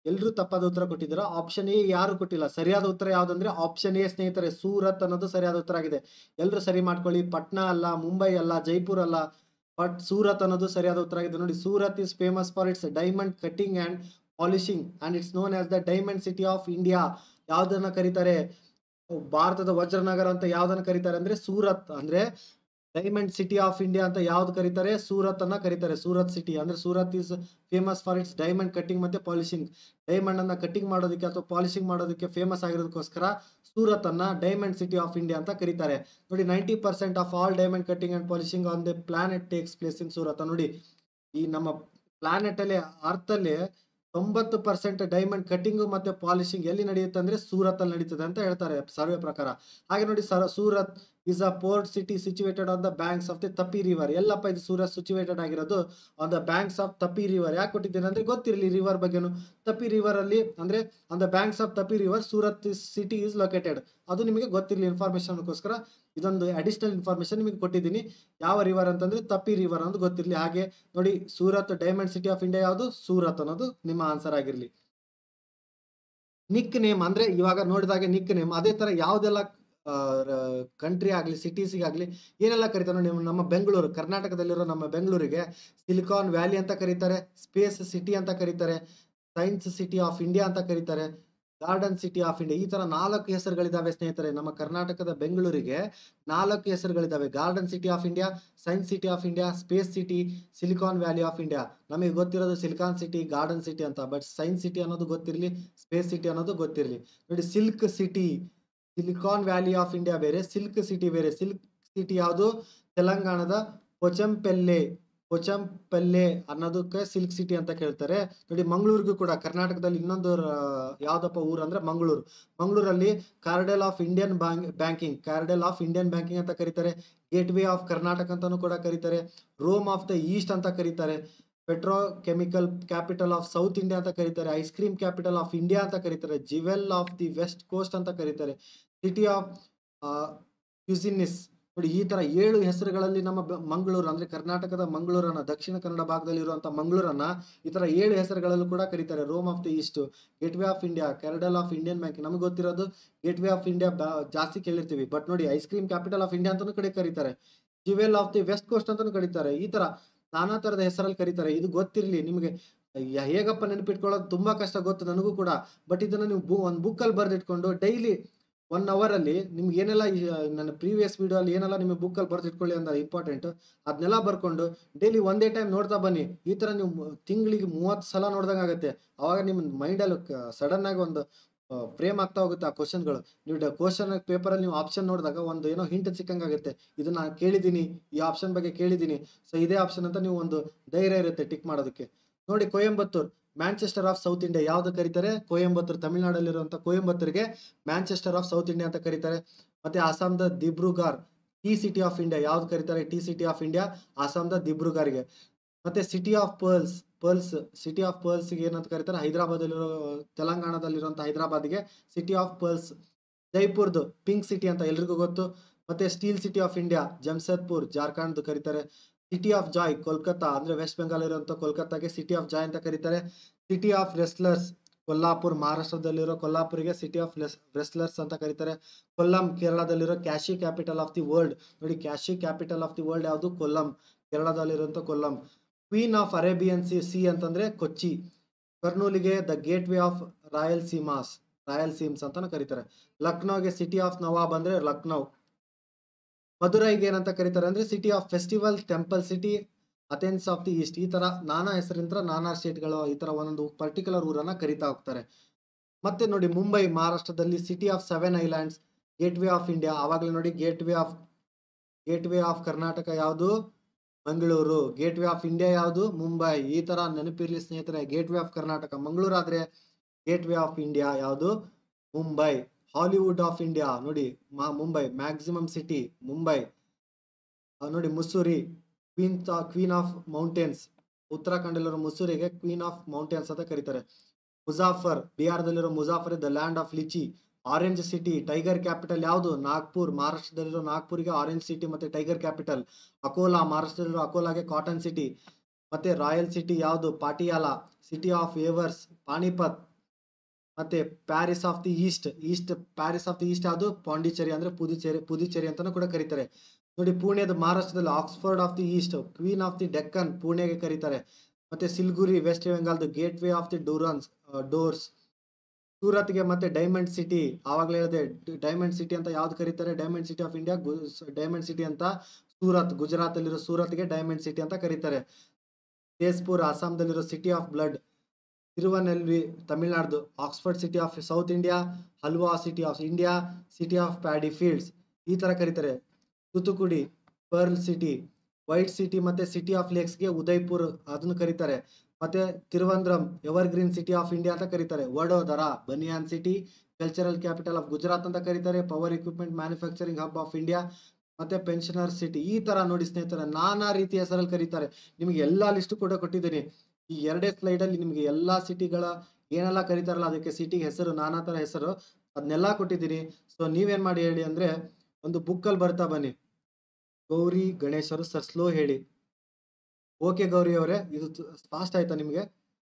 ಎಲ್ಲರೂ ತಪ್ಪಾದ ಉತ್ತರ ಕೊಟ್ಟಿದ್ದೀರಾ ಆಪ್ಷನ್ ಎ ಯಾರು ಕೊಟ್ಟಿಲ್ಲ ಸರಿಯಾದ ಉತ್ತರ ಯಾವ್ದಂದ್ರೆ ಆಪ್ಷನ್ ಎ ಸ್ನೇಹಿತರೆ ಸೂರತ್ ಅನ್ನೋದು ಸರಿಯಾದ ಉತ್ತರ ಆಗಿದೆ ಎಲ್ಲರೂ ಸರಿ ಮಾಡ್ಕೊಳ್ಳಿ ಪಟ್ನಾ ಅಲ್ಲ ಮುಂಬೈ ಅಲ್ಲ ಜೈಪುರ್ ಅಲ್ಲ ಬಟ್ ಸೂರತ್ ಅನ್ನೋದು ಸರಿಯಾದ ಉತ್ತರ ಆಗಿದೆ ನೋಡಿ Surat is famous for its diamond cutting and polishing and it's known as the diamond city of India ಯಾವ್ದನ್ನ ಕರೀತಾರೆ ಭಾರತದ ವಜ್ರನಗರ ಅಂತ ಯಾವ್ದನ್ನ ಕರೀತಾರೆ ಅಂದ್ರೆ ಸೂರತ್ ಅಂದ್ರೆ ಡೈಮಂಡ್ ಸಿಟಿ ಆಫ್ ಇಂಡಿಯಾ ಅಂತ ಯಾವ್ದು ಕರೀತಾರೆ ಸೂರತ್ ಅನ್ನ ಕರೀತಾರೆ ಸೂರತ್ ಸಿಟಿ ಅಂದ್ರೆ Surat is famous for its diamond cutting ಮತ್ತೆ ಪಾಲಿಶಿಂಗ್ ಡೈಮಂಡ್ ಅನ್ನ ಕಟ್ಟಿಂಗ್ ಮಾಡೋದಕ್ಕೆ ಅಥವಾ ಪಾಲಿಶಿಂಗ್ ಮಾಡೋದಕ್ಕೆ ಫೇಮಸ್ ಆಗಿರೋದಕ್ಕೋಸ್ಕರ ಸೂರತ್ ಅನ್ನ ಡೈಮಂಡ್ ಸಿಟಿ ಆಫ್ ಇಂಡಿಯಾ ಅಂತ ಕರೀತಾರೆ ನೋಡಿ ninety percent of all diamond cutting and polishing on the planet takes place in Surat ನೋಡಿ ಈ ನಮ್ಮ ಪ್ಲಾನೆಟ್ ಅಲ್ಲಿ ಅರ್ತ್ ಅಲ್ಲಿ ತೊಂಬತ್ತು ಪರ್ಸೆಂಟ್ ಡೈಮಂಡ್ ಕಟ್ಟಿಂಗ್ ಮತ್ತೆ ಪಾಲಿಶಿಂಗ್ ಎಲ್ಲಿ ನಡೆಯುತ್ತೆ ಅಂದ್ರೆ ಸೂರತ್ ಅಲ್ಲಿ ನಡೀತದೆ ಅಂತ ಹೇಳ್ತಾರೆ ಸರ್ವೆ ಪ್ರಕಾರ ಹಾಗೆ ನೋಡಿ sir Surat is a port city situated on the banks of the Tapi river ಎಲ್ಲಪ್ಪ ಇದು ಸೂರತ್ ಸಿಚುವೇಟೆಡ್ ಆಗಿರೋದು on the banks of Tapi river ಯಾಕೆ ಕೊಟ್ಟಿದ್ದೇನೆ ಅಂದ್ರೆ ಗೊತ್ತಿರಲಿ ರಿವರ್ ಬಗ್ಗೆನು ತಪ್ಪಿ ರಿವರ್ ಅಲ್ಲಿ ಅಂದ್ರೆ on the banks of Tapi river Surat city is located ಅದು ನಿಮಗೆ ಗೊತ್ತಿರಲಿ ಇನ್ಫಾರ್ಮೇಶನ್ಗೋಸ್ಕರ ಇದೊಂದು ಅಡಿಷನಲ್ ಇನ್ಫಾರ್ಮೇಶನ್ ನಿಮಗೆ ಕೊಟ್ಟಿದ್ದೀನಿ ಯಾವ ರಿವರ್ ಅಂತಂದ್ರೆ ತಪ್ಪಿ ರಿವರ್ ಅನ್ನೋದು ಗೊತ್ತಿರಲಿ ಹಾಗೆ ನೋಡಿ Surat diamond city of India ಯಾವುದು ಸೂರತ್ ಅನ್ನೋದು ನಿಮ್ಮ ಆನ್ಸರ್ ಆಗಿರಲಿ ನಿಕ್ ನೇಮ್ ಅಂದ್ರೆ ಇವಾಗ ನೋಡಿದಾಗ ನಿಕ್ ನೇಮ್ ಅದೇ ತರ ಯಾವ್ದೆಲ್ಲ ಕಂಟ್ರಿ ಆಗಲಿ ಸಿಟೀಸಿಗಾಗಲಿ ಏನೆಲ್ಲ ಕರೀತಾರೆ ನೋಡಿ ನಮ್ಮ- ನಮ್ಮ ಬೆಂಗಳೂರು ಕರ್ನಾಟಕದಲ್ಲಿರೋ ನಮ್ಮ ಬೆಂಗಳೂರಿಗೆ ಸಿಲಿಕಾನ್ ವ್ಯಾಲಿ ಅಂತ ಕರೀತಾರೆ ಸ್ಪೇಸ್ ಸಿಟಿ ಅಂತ ಕರೀತಾರೆ ಸೈನ್ಸ್ ಸಿಟಿ ಆಫ್ ಇಂಡಿಯಾ ಅಂತ ಕರೀತಾರೆ ಗಾರ್ಡನ್ ಸಿಟಿ ಆಫ್ ಇಂಡಿಯಾ ಈ ತರ ನಾಲ್ಕು ಹೆಸರುಗಳಿದಾವೆ ಸ್ನೇಹಿತರೆ ನಮ್ಮ ಕರ್ನಾಟಕದ ಬೆಂಗಳೂರಿಗೆ ನಾಲ್ಕು ಹೆಸರುಗಳಿದಾವೆ garden city of India science city of India space city silicon valley of India ನಮಗೆ ಗೊತ್ತಿರೋದು ಸಿಲಿಕಾನ್ ಸಿಟಿ ಗಾರ್ಡನ್ ಸಿಟಿ ಅಂತ ಬಟ್ ಸೈನ್ಸ್ ಸಿಟಿ ಅನ್ನೋದು ಗೊತ್ತಿರಲಿ ಸ್ಪೇಸ್ ಸಿಟಿ ಅನ್ನೋದು ಗೊತ್ತಿರಲಿ ನೋಡಿ silk city silicon valley of India ಬೇರೆ ಸಿಲ್ಕ್ ಸಿಟಿ ಬೇರೆ ಸಿಲ್ಕ್ ಸಿಟಿ ಯಾವುದು ತೆಲಂಗಾಣದ ಪೊಚಂಪೆಲ್ಲೆ ಪೊಚಂಪೆಲ್ಲೆ ಅನ್ನೋದಕ್ಕೆ ಸಿಲ್ಕ್ ಸಿಟಿ ಅಂತ ಕೇಳ್ತಾರೆ ನೋಡಿ ಮಂಗಳೂರಿಗೂ ಕೂಡ ಕರ್ನಾಟಕದಲ್ಲಿ ಇನ್ನೊಂದು ರ- ಯಾವ್ದಪ್ಪ ಊರು ಅಂದ್ರೆ ಮಂಗಳೂರು ಮಂಗಳೂರಲ್ಲಿ cradle of Indian banking cradle of Indian banking ಅಂತ ಕರೀತಾರೆ ಗೇಟ್ ವೇ ಆಫ್ ಕರ್ನಾಟಕ ಅಂತಾನು ಕೂಡ ಕರೀತಾರೆ ರೋಮ್ ಆಫ್ ದ ಈಸ್ಟ್ ಅಂತ ಕರೀತಾರೆ petrochemical capital of south India ಅಂತ ಕರೀತಾರೆ ice cream capital of India ಅಂತ ಕರೀತಾರೆ jewel of the west coast ಅಂತ ಕರೀತಾರೆ ಸಿಟಿ ಆಫ್ ಕ್ಯುಸಿನಿಸ್ ನೋಡಿ ಈ ತರ ಏಳು ಹೆಸರುಗಳಲ್ಲಿ ನಮ್ಮ ಬೆ- ಮಂಗಳೂರು ಅಂದ್ರೆ ಕರ್ನಾಟಕದ ಮಂಗಳೂರನ್ನ ದಕ್ಷಿಣ ಕನ್ನಡ ಭಾಗದಲ್ಲಿ ಇರುವಂತ ಮಂಗಳೂರನ್ನ ಈ ತರ ಏಳು ಹೆಸರುಗಳಲ್ಲೂ ಕೂಡ ಕರೀತಾರೆ Rome of the east gateway of India cradle of Indian bank ನಮಗೆ ಗೊತ್ತಿರೋದು ಗೇಟ್ ವೇ ಆಫ್ ಇಂಡಿಯಾ ಜಾಸ್ತಿ ಕೇಳಿರ್ತೀವಿ ಬಟ್ ನೋಡಿ ice cream capital of India ಅಂತಾನು ಕಡೆ ಕರೀತಾರೆ jewel of the west coast ಅಂತಾನು ಕರೀತಾರೆ ಈ ತರ ನಾನಾ ತರದ ಹೆಸರಲ್ಲಿ ಕರೀತಾರೆ ಇದು ಗೊತ್ತಿರಲಿ ನಿಮಗೆ ಯ- ಹೇಗಪ್ಪ ನೆನಪಿಟ್ಕೊಳ್ಳೋದು ತುಂಬಾ ಕಷ್ಟ ಗೊತ್ತು ನನಗೂ ಕೂಡ ಬಟ್ ಇದನ್ನ ನೀವು ಬು ಒಂದು ಬುಕ್ಕಲ್ಲಿ ಬರೆದಿಟ್ಕೊಂಡು ಡೈಲಿ ಒನ್ ಅವರ್ ಅಲ್ಲಿ ನಿಮ್ಗೆ ಏನೆಲ್ಲ ಈ, ನನ್ನ ಪ್ರೀವಿಯಸ್ ವಿಡಿಯೋ ಅಲ್ಲಿ ಏನೆಲ್ಲ ನಿಮಗೆ ಬುಕ್ಕಲ್ಲಿ ಬರೆದಿಟ್ಕೊಳ್ಳಿ ಅಂತ ಇಂಪಾರ್ಟೆಂಟ್ ಅದನ್ನೆಲ್ಲ ಬರ್ಕೊಂಡು ಡೈಲಿ ಒಂದೇ ಟೈಮ್ ನೋಡ್ತಾ ಬನ್ನಿ ಈ ತರ ನೀವು ತಿಂಗಳಿಗೆ ಮೂವತ್ತು ಸಲ ನೋಡ್ದಂಗೆ ಆಗುತ್ತೆ ಅವಾಗ ನಿಮ್ಮ ಮೈಂಡಲ್ಲಿ ಸಡನ್ ಆಗಿ ಒಂದು ಫ್ರೇಮ್ ಆಗ್ತಾ ಹೋಗುತ್ತೆ ಆ ಕ್ವಶನ್ಗಳು ನೀವು ಕ್ವಶನ್ ಪೇಪರಲ್ಲಿ ನೀವು ಆಪ್ಷನ್ ನೋಡಿದಾಗ ಒಂದು ಏನೋ ಹಿಂಟ್ ಸಿಕ್ಕಂಗಾಗುತ್ತೆ ಇದನ್ನ ಕೇಳಿದ್ದೀನಿ ಈ ಆಪ್ಷನ್ ಬಗ್ಗೆ ಕೇಳಿದ್ದೀನಿ ಸೊ ಇದೇ ಆಪ್ಷನ್ ಅಂತ ನೀವು ಒಂದು ಧೈರ್ಯ ಇರುತ್ತೆ ಟಿಕ್ ಮಾಡೋದಕ್ಕೆ ನೋಡಿ Coimbatore Manchester of south India ಯಾವ್ದು ಕರೀತಾರೆ ಕೊಯಂಬತ್ತೂರ್ ತಮಿಳ್ನಾಡಲ್ಲಿರುವಂತ ಕೊಯಂಬತ್ತೂರ್ಗೆ ಮ್ಯಾಂಚೆಸ್ಟರ್ ಆಫ್ ಸೌತ್ ಇಂಡಿಯಾ ಅಂತ ಕರೀತಾರೆ ಮತ್ತೆ ಅಸ್ಸಾಂದ Dibrugarh tea city of India ಯಾವ್ದು ಕರೀತಾರೆ ಟಿ ಸಿಟಿ ಆಫ್ ಇಂಡಿಯಾ ಅಸ್ಸಾಂದ ದಿಬ್ರುಗಾರ್ಗೆ ಮತ್ತೆ city of pearls pearls city of pearls ಏನಂತ ಕರೀತಾರೆ ಹೈದರಾಬಾದ್ ಅಲ್ಲಿರೋ ತೆಲಂಗಾಣದಲ್ಲಿರುವಂತ ಹೈದರಾಬಾದ್ಗೆ ಸಿಟಿ ಆಫ್ ಪರ್ಲ್ಸ್ ಜೈಪುರ್ದು ಪಿಂಕ್ ಸಿಟಿ ಅಂತ ಎಲ್ರಿಗೂ ಗೊತ್ತು ಮತ್ತೆ steel city of India Jamshedpur Jharkhand ಕರೀತಾರೆ ಸಿಟಿ ಆಫ್ ಜಾಯ್ ಕೋಲ್ಕತ್ತಾ ಅಂದ್ರೆ ವೆಸ್ಟ್ ಬೆಂಗಾಲ್ ಇರುವಂತ ಕೋಲ್ಕತ್ತಾಗೆ ಸಿಟಿ ಆಫ್ ಜಾಯ್ ಅಂತ ಕರೀತಾರೆ ಸಿಟಿ ಆಫ್ ರೆಸ್ಲರ್ಸ್ ಕೊಲ್ಲಾಪುರ್ ಮಹಾರಾಷ್ಟ್ರದಲ್ಲಿರೋ ಕೊಲ್ಲಾಪುರಿಗೆ ಸಿಟಿ ಆಫ್ ರೆಸ್ಲರ್ಸ್ ಅಂತ ಕರೀತಾರೆ ಕೊಲ್ಲಂ ಕೇರಳದಲ್ಲಿರೋ cashew capital of the world ನೋಡಿ cashew capital of the world ಯಾವುದು ಕೊಲ್ಲಂ ಕೇರಳದಲ್ಲಿರುವಂತ Kollam queen of Arabian sea sea ಅಂತಂದ್ರೆ ಕೊಚ್ಚಿ ಕರ್ನೂಲಿಗೆ the gateway of Rayalaseema Rayalaseema ಅಂತಾನು ಕರೀತಾರೆ ಲಕ್ನೋಗೆ ಸಿಟಿ ಆಫ್ ನವಾಬ್ ಅಂದ್ರೆ ಲಕ್ನೋ ಮಧುರೈಗೆ ಏನಂತ ಕರೀತಾರೆ ಅಂದ್ರೆ city of festival temple city Athens of the east ಈ ತರ ನಾನಾ ಹೆಸರಿಂದ ನಾನಾ ಸ್ಟೇಟ್ಗಳು ಈ ತರ ಒಂದೊಂದು ಪರ್ಟಿಕ್ಯುಲರ್ ಊರನ್ನ ಕರಿತಾ ಹೋಗ್ತಾರೆ ಮತ್ತೆ ನೋಡಿ ಮುಂಬೈ ಮಹಾರಾಷ್ಟ್ರದಲ್ಲಿ city of seven islands gateway of India ಆವಾಗಲೇ ನೋಡಿ gateway of gateway of Karnataka ಯಾವುದು Mangaluru gateway of India ಯಾವುದು ಮುಂಬೈ ಈ ತರ ನೆನಪಿರ್ಲಿ ಸ್ನೇಹಿತರೆ gateway of Karnataka Mangaluru ಆದ್ರೆ ಗೇಟ್ ವೇ ಆಫ್ ಇಂಡಿಯಾ ಯಾವುದು ಮುಂಬೈ ಹಾಲಿವುಡ್ ಆಫ್ ಇಂಡಿಯಾ ನೋಡಿ ಮಾ ಮುಂಬೈ ಮ್ಯಾಕ್ಸಿಮಮ್ ಸಿಟಿ ಮುಂಬೈ ಆ, ನೋಡಿ Mussoorie queen queen of mountains ಉತ್ತರಾಖಂಡಲ್ಲಿರೋ ಮುಸ್ಸೂರಿಗೆ ಕ್ವೀನ್ ಆಫ್ ಮೌಂಟೇನ್ಸ್ ಅಂತ ಕರೀತಾರೆ ಮುಜಾಫರ್ ಬಿಹಾರದಲ್ಲಿರೋ Muzaffar the land of litchi orange city tiger capital ಯಾವುದು ನಾಗ್ಪುರ್ ಮಹಾರಾಷ್ಟ್ರದಲ್ಲಿರೋ ನಾಗ್ಪುರಿಗೆ ಆರೆಂಜ್ ಸಿಟಿ ಮತ್ತೆ ಟೈಗರ್ ಕ್ಯಾಪಿಟಲ್ ಅಕೋಲಾ ಮಹಾರಾಷ್ಟ್ರದಲ್ಲಿರೋ ಅಕೋಲಾಗೆ ಕಾಟನ್ ಸಿಟಿ ಮತ್ತೆ ರಾಯಲ್ ಸಿಟಿ ಯಾವುದು Patiala city of weavers Panipat ಮತ್ತೆ Paris of the east east Paris of the east ಯಾವುದು ಪಾಂಡಿಚೇರಿ ಅಂದ್ರೆ ಪುದುಚೇರಿ ಪುದುಚೇರಿ ಅಂತಾನೂ ಕೂಡ ಕರೀತಾರೆ ನೋಡಿ ಪುಣೆದ ಮಹಾರಾಷ್ಟ್ರದಲ್ಲಿ Oxford of the east queen of the Deccan ಪುಣೆಗೆ ಕರೀತಾರೆ ಮತ್ತೆ ಸಿಲ್ಗುರಿ ವೆಸ್ಟ್ ಬೆಂಗಾಲ್ದು gateway of the Dooars Dooars ಸೂರತ್ಗೆ ಮತ್ತೆ ಡೈಮಂಡ್ ಸಿಟಿ ಆವಾಗಲೇ ಹೇಳಿದೆ ಡೈಮಂಡ್ ಸಿಟಿ ಅಂತ ಯಾವ್ದು ಕರೀತಾರೆ diamond city of India diamond city ಅಂತ ಸೂರತ್ ಗುಜರಾತ್ ಅಲ್ಲಿರೋ ಸೂರತ್ಗೆ ಡೈಮಂಡ್ ಸಿಟಿ ಅಂತ ಕರೀತಾರೆ ತೇಜ್ಪುರ್ ಅಸ್ಸಾಂದಲ್ಲಿರೋ ಸಿಟಿ ಆಫ್ ಬ್ಲಡ್ ತಿರುವನೆಲ್ವಿ ತಮಿಳ್ನಾಡ್ದು Oxford city of south India halwa city of India city of paddy fields ಈ ತರ ಕರೀತಾರೆ Thoothukudi pearl city white city ಮತ್ತೆ ಸಿಟಿ ಆಫ್ ಲೇಕ್ಸ್ಗೆ ಉದಯ್ಪುರ್ ಅದನ್ನು ಕರೀತಾರೆ ಮತ್ತೆ Trivandrum evergreen city of India ಅಂತ ಕರೀತಾರೆ Vadodara banyan city cultural capital of Gujarat ಅಂತ ಕರೀತಾರೆ power equipment manufacturing hub of India ಮತ್ತೆ ಪೆನ್ಷನರ್ ಸಿಟಿ ಈ ತರ ನೋಡಿ ಸ್ನೇಹಿತರೆ ನಾನಾ ರೀತಿಯ ಹೆಸರಲ್ಲಿ ಕರೀತಾರೆ ನಿಮಗೆ ಎಲ್ಲಾ ಲಿಸ್ಟ್ ಕೂಡ ಕೊಟ್ಟಿದ್ದೀನಿ ಈ ಎರಡೇ ಸ್ಲೈಡ್ ಅಲ್ಲಿ ನಿಮಗೆ ಎಲ್ಲಾ ಸಿಟಿಗಳ ಏನೆಲ್ಲ ಕರೀತಾರಲ್ಲ ಅದಕ್ಕೆ ಸಿಟಿಗೆ ಹೆಸರು ನಾನಾ ತರ ಹೆಸರು ಅದನ್ನೆಲ್ಲ ಕೊಟ್ಟಿದ್ದೀನಿ ಸೊ ನೀವೇನ್ ಮಾಡಿ ಹೇಳಿ ಅಂದ್ರೆ ಒಂದು ಬುಕ್ ಅಲ್ಲಿ ಬರ್ತಾ ಬನ್ನಿ ಗೌರಿ ಗಣೇಶರು ಸರ್ ಸ್ಲೋ ಹೇಳಿ ಓಕೆ ಗೌರಿ ಅವರೇ ಇದು ಫಾಸ್ಟ್ ಆಯ್ತಾ ನಿಮಗೆ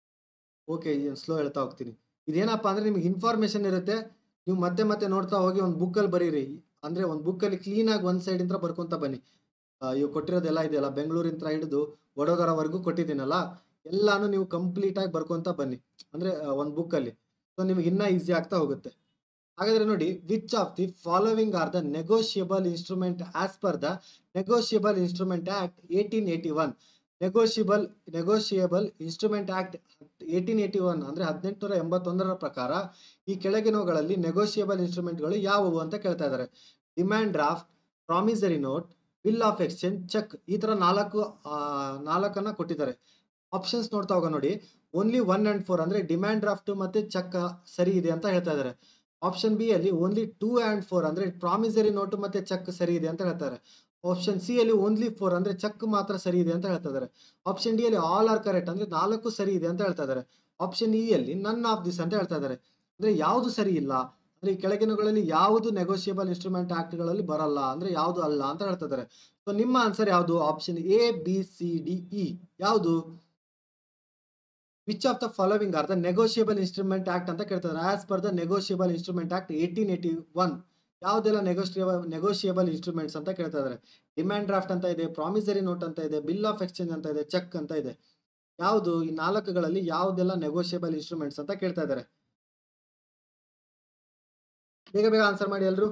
ಓಕೆ ಸ್ಲೋ ಹೇಳ್ತಾ ಹೋಗ್ತೀನಿ ಇದೇನಪ್ಪ ಅಂದ್ರೆ ನಿಮ್ಗೆ ಇನ್ಫಾರ್ಮೇಶನ್ ಇರುತ್ತೆ ನೀವು ಮತ್ತೆ ಮತ್ತೆ ನೋಡ್ತಾ ಹೋಗಿ ಒಂದು ಬುಕ್ಕಲ್ಲಿ ಬರೀರಿ ಅಂದ್ರೆ ಒಂದು ಬುಕ್ಕಲ್ಲಿ ಕ್ಲೀನ್ ಆಗಿ ಒಂದ್ ಸೈಡ್ ಇಂದ ಬರ್ಕೊಂತ ಬನ್ನಿ ಆ, ಇವು ಕೊಟ್ಟಿರೋದೆಲ್ಲ ಇದೆಯಲ್ಲ ಬೆಂಗಳೂರಿಂದ ಹಿಡಿದು ವಡೋದರವರೆಗೂ ಕೊಟ್ಟಿದ್ದೀನಲ್ಲ ಎಲ್ಲಾನು ನೀವು ಕಂಪ್ಲೀಟ್ ಆಗಿ ಬರ್ಕೊಂತ ಬನ್ನಿ ಅಂದ್ರೆ ಆ, ಒಂದ್ ಬುಕ್ಕಲ್ಲಿ ಸೊ ನಿಮ್ಗೆ ಇನ್ನ ಈಸಿ ಆಗ್ತಾ ಹೋಗುತ್ತೆ ಹಾಗಾದ್ರೆ ನೋಡಿ which of the following are the negotiable instrument as per the negotiable instrument act eighteen eighty one negotiable negotiable instrument act eighteen eighty one ಅಂದ್ರೆ ಹದಿನೆಂಟುನೂರ ಎಂಬತ್ತೊಂದರ ಪ್ರಕಾರ ಈ ಕೆಳಗಿನವುಗಳಲ್ಲಿ ನೆಗೋಷಿಯಬಲ್ ಇನ್ಸ್ಟ್ರೂಮೆಂಟ್ಗಳು ಯಾವುವು ಅಂತ ಕೇಳ್ತಾ ಇದ್ದಾರೆ demand draft promissory note bill of exchange cheque ಈ ತರ ನಾಲ್ಕು ಆ, ನಾಲ್ಕನ್ನ ಕೊಟ್ಟಿದ್ದಾರೆ ಆಪ್ಷನ್ಸ್ ನೋಡ್ತಾ ಹೋಗ ನೋಡಿ ಓನ್ಲಿ ಒನ್ ಅಂಡ್ ಫೋರ್ ಅಂದ್ರೆ ಡಿಮ್ಯಾಂಡ್ ಡ್ರಾಫ್ಟ್ ಮತ್ತೆ ಚೆಕ್ ಸರಿ ಇದೆ ಅಂತ ಹೇಳ್ತಾ ಇದ್ದಾರೆ ಆಪ್ಷನ್ ಬಿ ಅಲ್ಲಿ ಓನ್ಲಿ ಟೂ ಅಂಡ್ ಫೋರ್ ಅಂದ್ರೆ ಪ್ರಾಮಿಸರಿ ನೋಟ್ ಮತ್ತೆ ಚೆಕ್ ಸರಿ ಇದೆ ಅಂತ ಹೇಳ್ತಾರೆ ಆಪ್ಷನ್ ಸಿ ಅಲ್ಲಿ ಓನ್ಲಿ ಫೋರ್ ಅಂದ್ರೆ ಚೆಕ್ ಮಾತ್ರ ಸರಿ ಇದೆ ಅಂತ ಹೇಳ್ತಾ ಇದ್ದಾರೆ ಆಪ್ಷನ್ ಡಿ ಅಲ್ಲಿ ಆಲ್ ಆರ್ ಕರೆಕ್ಟ್ ಅಂದ್ರೆ ನಾಲ್ಕು ಸರಿ ಇದೆ ಅಂತ ಹೇಳ್ತಾ ಇದ್ದಾರೆ ಆಪ್ಷನ್ ಇ ಅಲ್ಲಿ ನನ್ ಆಫ್ ದಿಸ್ ಅಂತ ಹೇಳ್ತಾ ಇದ್ದಾರೆ ಅಂದ್ರೆ ಯಾವುದು ಸರಿ ಇಲ್ಲ ಅಂದ್ರೆ ಈ ಕೆಳಗಿನಗಳಲ್ಲಿ ಯಾವುದು ನೆಗೋಷಿಯಬಲ್ ಇನ್ಸ್ಟ್ರೂಮೆಂಟ್ ಆಕ್ಟ್ ಗಳಲ್ಲಿ ಬರಲ್ಲ ಅಂದ್ರೆ ಯಾವುದು ಅಲ್ಲ ಅಂತ ಹೇಳ್ತಾ ಇದ್ದಾರೆ ಸೊ ನಿಮ್ಮ ಆನ್ಸರ್ ಯಾವುದು option A B C D E ಯಾವುದು which of the following are the negotiable instrument act ಅಂತ ಕೇಳ್ತಾರೆ as per the negotiable instrument act eighteen eighty one ಯಾವುದೆಲ್ಲ ನೆಗೋಷಿಯಬಲ್ ನೆಗೋಷಿಯಬಲ್ ಇನ್ಸ್ಟ್ರೂಮೆಂಟ್ಸ್ ಅಂತ ಕೇಳ್ತಾ ಇದ್ದಾರೆ ಡಿಮ್ಯಾಂಡ್ ಡ್ರಾಫ್ಟ್ ಅಂತ ಇದೆ ಪ್ರಾಮಿಸರಿ ನೋಟ್ ಅಂತ ಇದೆ ಬಿಲ್ ಆಫ್ ಎಕ್ಸ್ಚೇಂಜ್ ಅಂತ ಇದೆ ಚೆಕ್ ಅಂತ ಇದೆ ಯಾವುದು ಈ ನಾಲ್ಕುಗಳಲ್ಲಿ ಯಾವುದೆಲ್ಲ ನೆಗೋಷಿಯಬಲ್ ಇನ್ಸ್ಟ್ರೂಮೆಂಟ್ಸ್ ಅಂತ ಕೇಳ್ತಾ ಇದ್ದಾರೆ ಬೇಗ ಬೇಗ ಆನ್ಸರ್ ಮಾಡಿ ಎಲ್ರು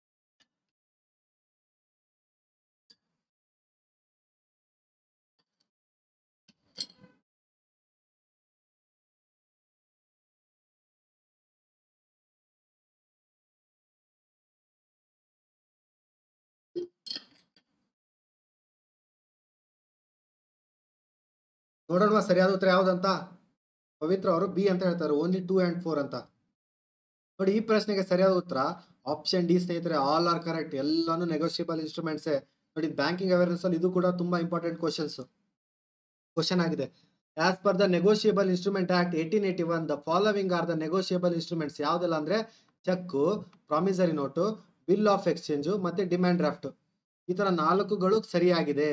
ನೋಡೋಣ ಸರಿಯಾದ ಉತ್ತರ ಯಾವ್ದಂತ ಪವಿತ್ರ ಅವರು ಬಿ ಅಂತ ಹೇಳ್ತಾರೆ ಓನ್ಲಿ ಟೂ ಅಂಡ್ ಫೋರ್ ಅಂತ ನೋಡಿ ಈ ಪ್ರಶ್ನೆಗೆ ಸರಿಯಾದ ಉತ್ತರ ಆಪ್ಷನ್ ಡಿ ಸ್ನೇಹಿತರೆ ಆಲ್ ಆರ್ ಕರೆಕ್ಟ್ ಎಲ್ಲಾನು ನೆಗೋಷಿಯಬಲ್ ಇನ್ಸ್ಟ್ರೂಮೆಂಟ್ಸ್ ನೋಡಿ ಬ್ಯಾಂಕಿಂಗ್ ಅವೇರ್ನೆಸ್ ಅಲ್ಲಿ ಇದು ಕೂಡ ತುಂಬಾ ಇಂಪಾರ್ಟೆಂಟ್ ಕ್ವಶನ್ಸ್ ಕ್ವಶನ್ ಆಗಿದೆ as per the negotiable instrument act eighteen eighty one the following are the negotiable instruments ಯಾವ್ದೆಲ್ಲ ಅಂದ್ರೆ cheque promissory note bill of exchange ಮತ್ತೆ ಡಿಮ್ಯಾಂಡ್ ಡ್ರಾಫ್ಟ್ ಈ ತರ ನಾಲ್ಕುಗಳು ಸರಿಯಾಗಿದೆ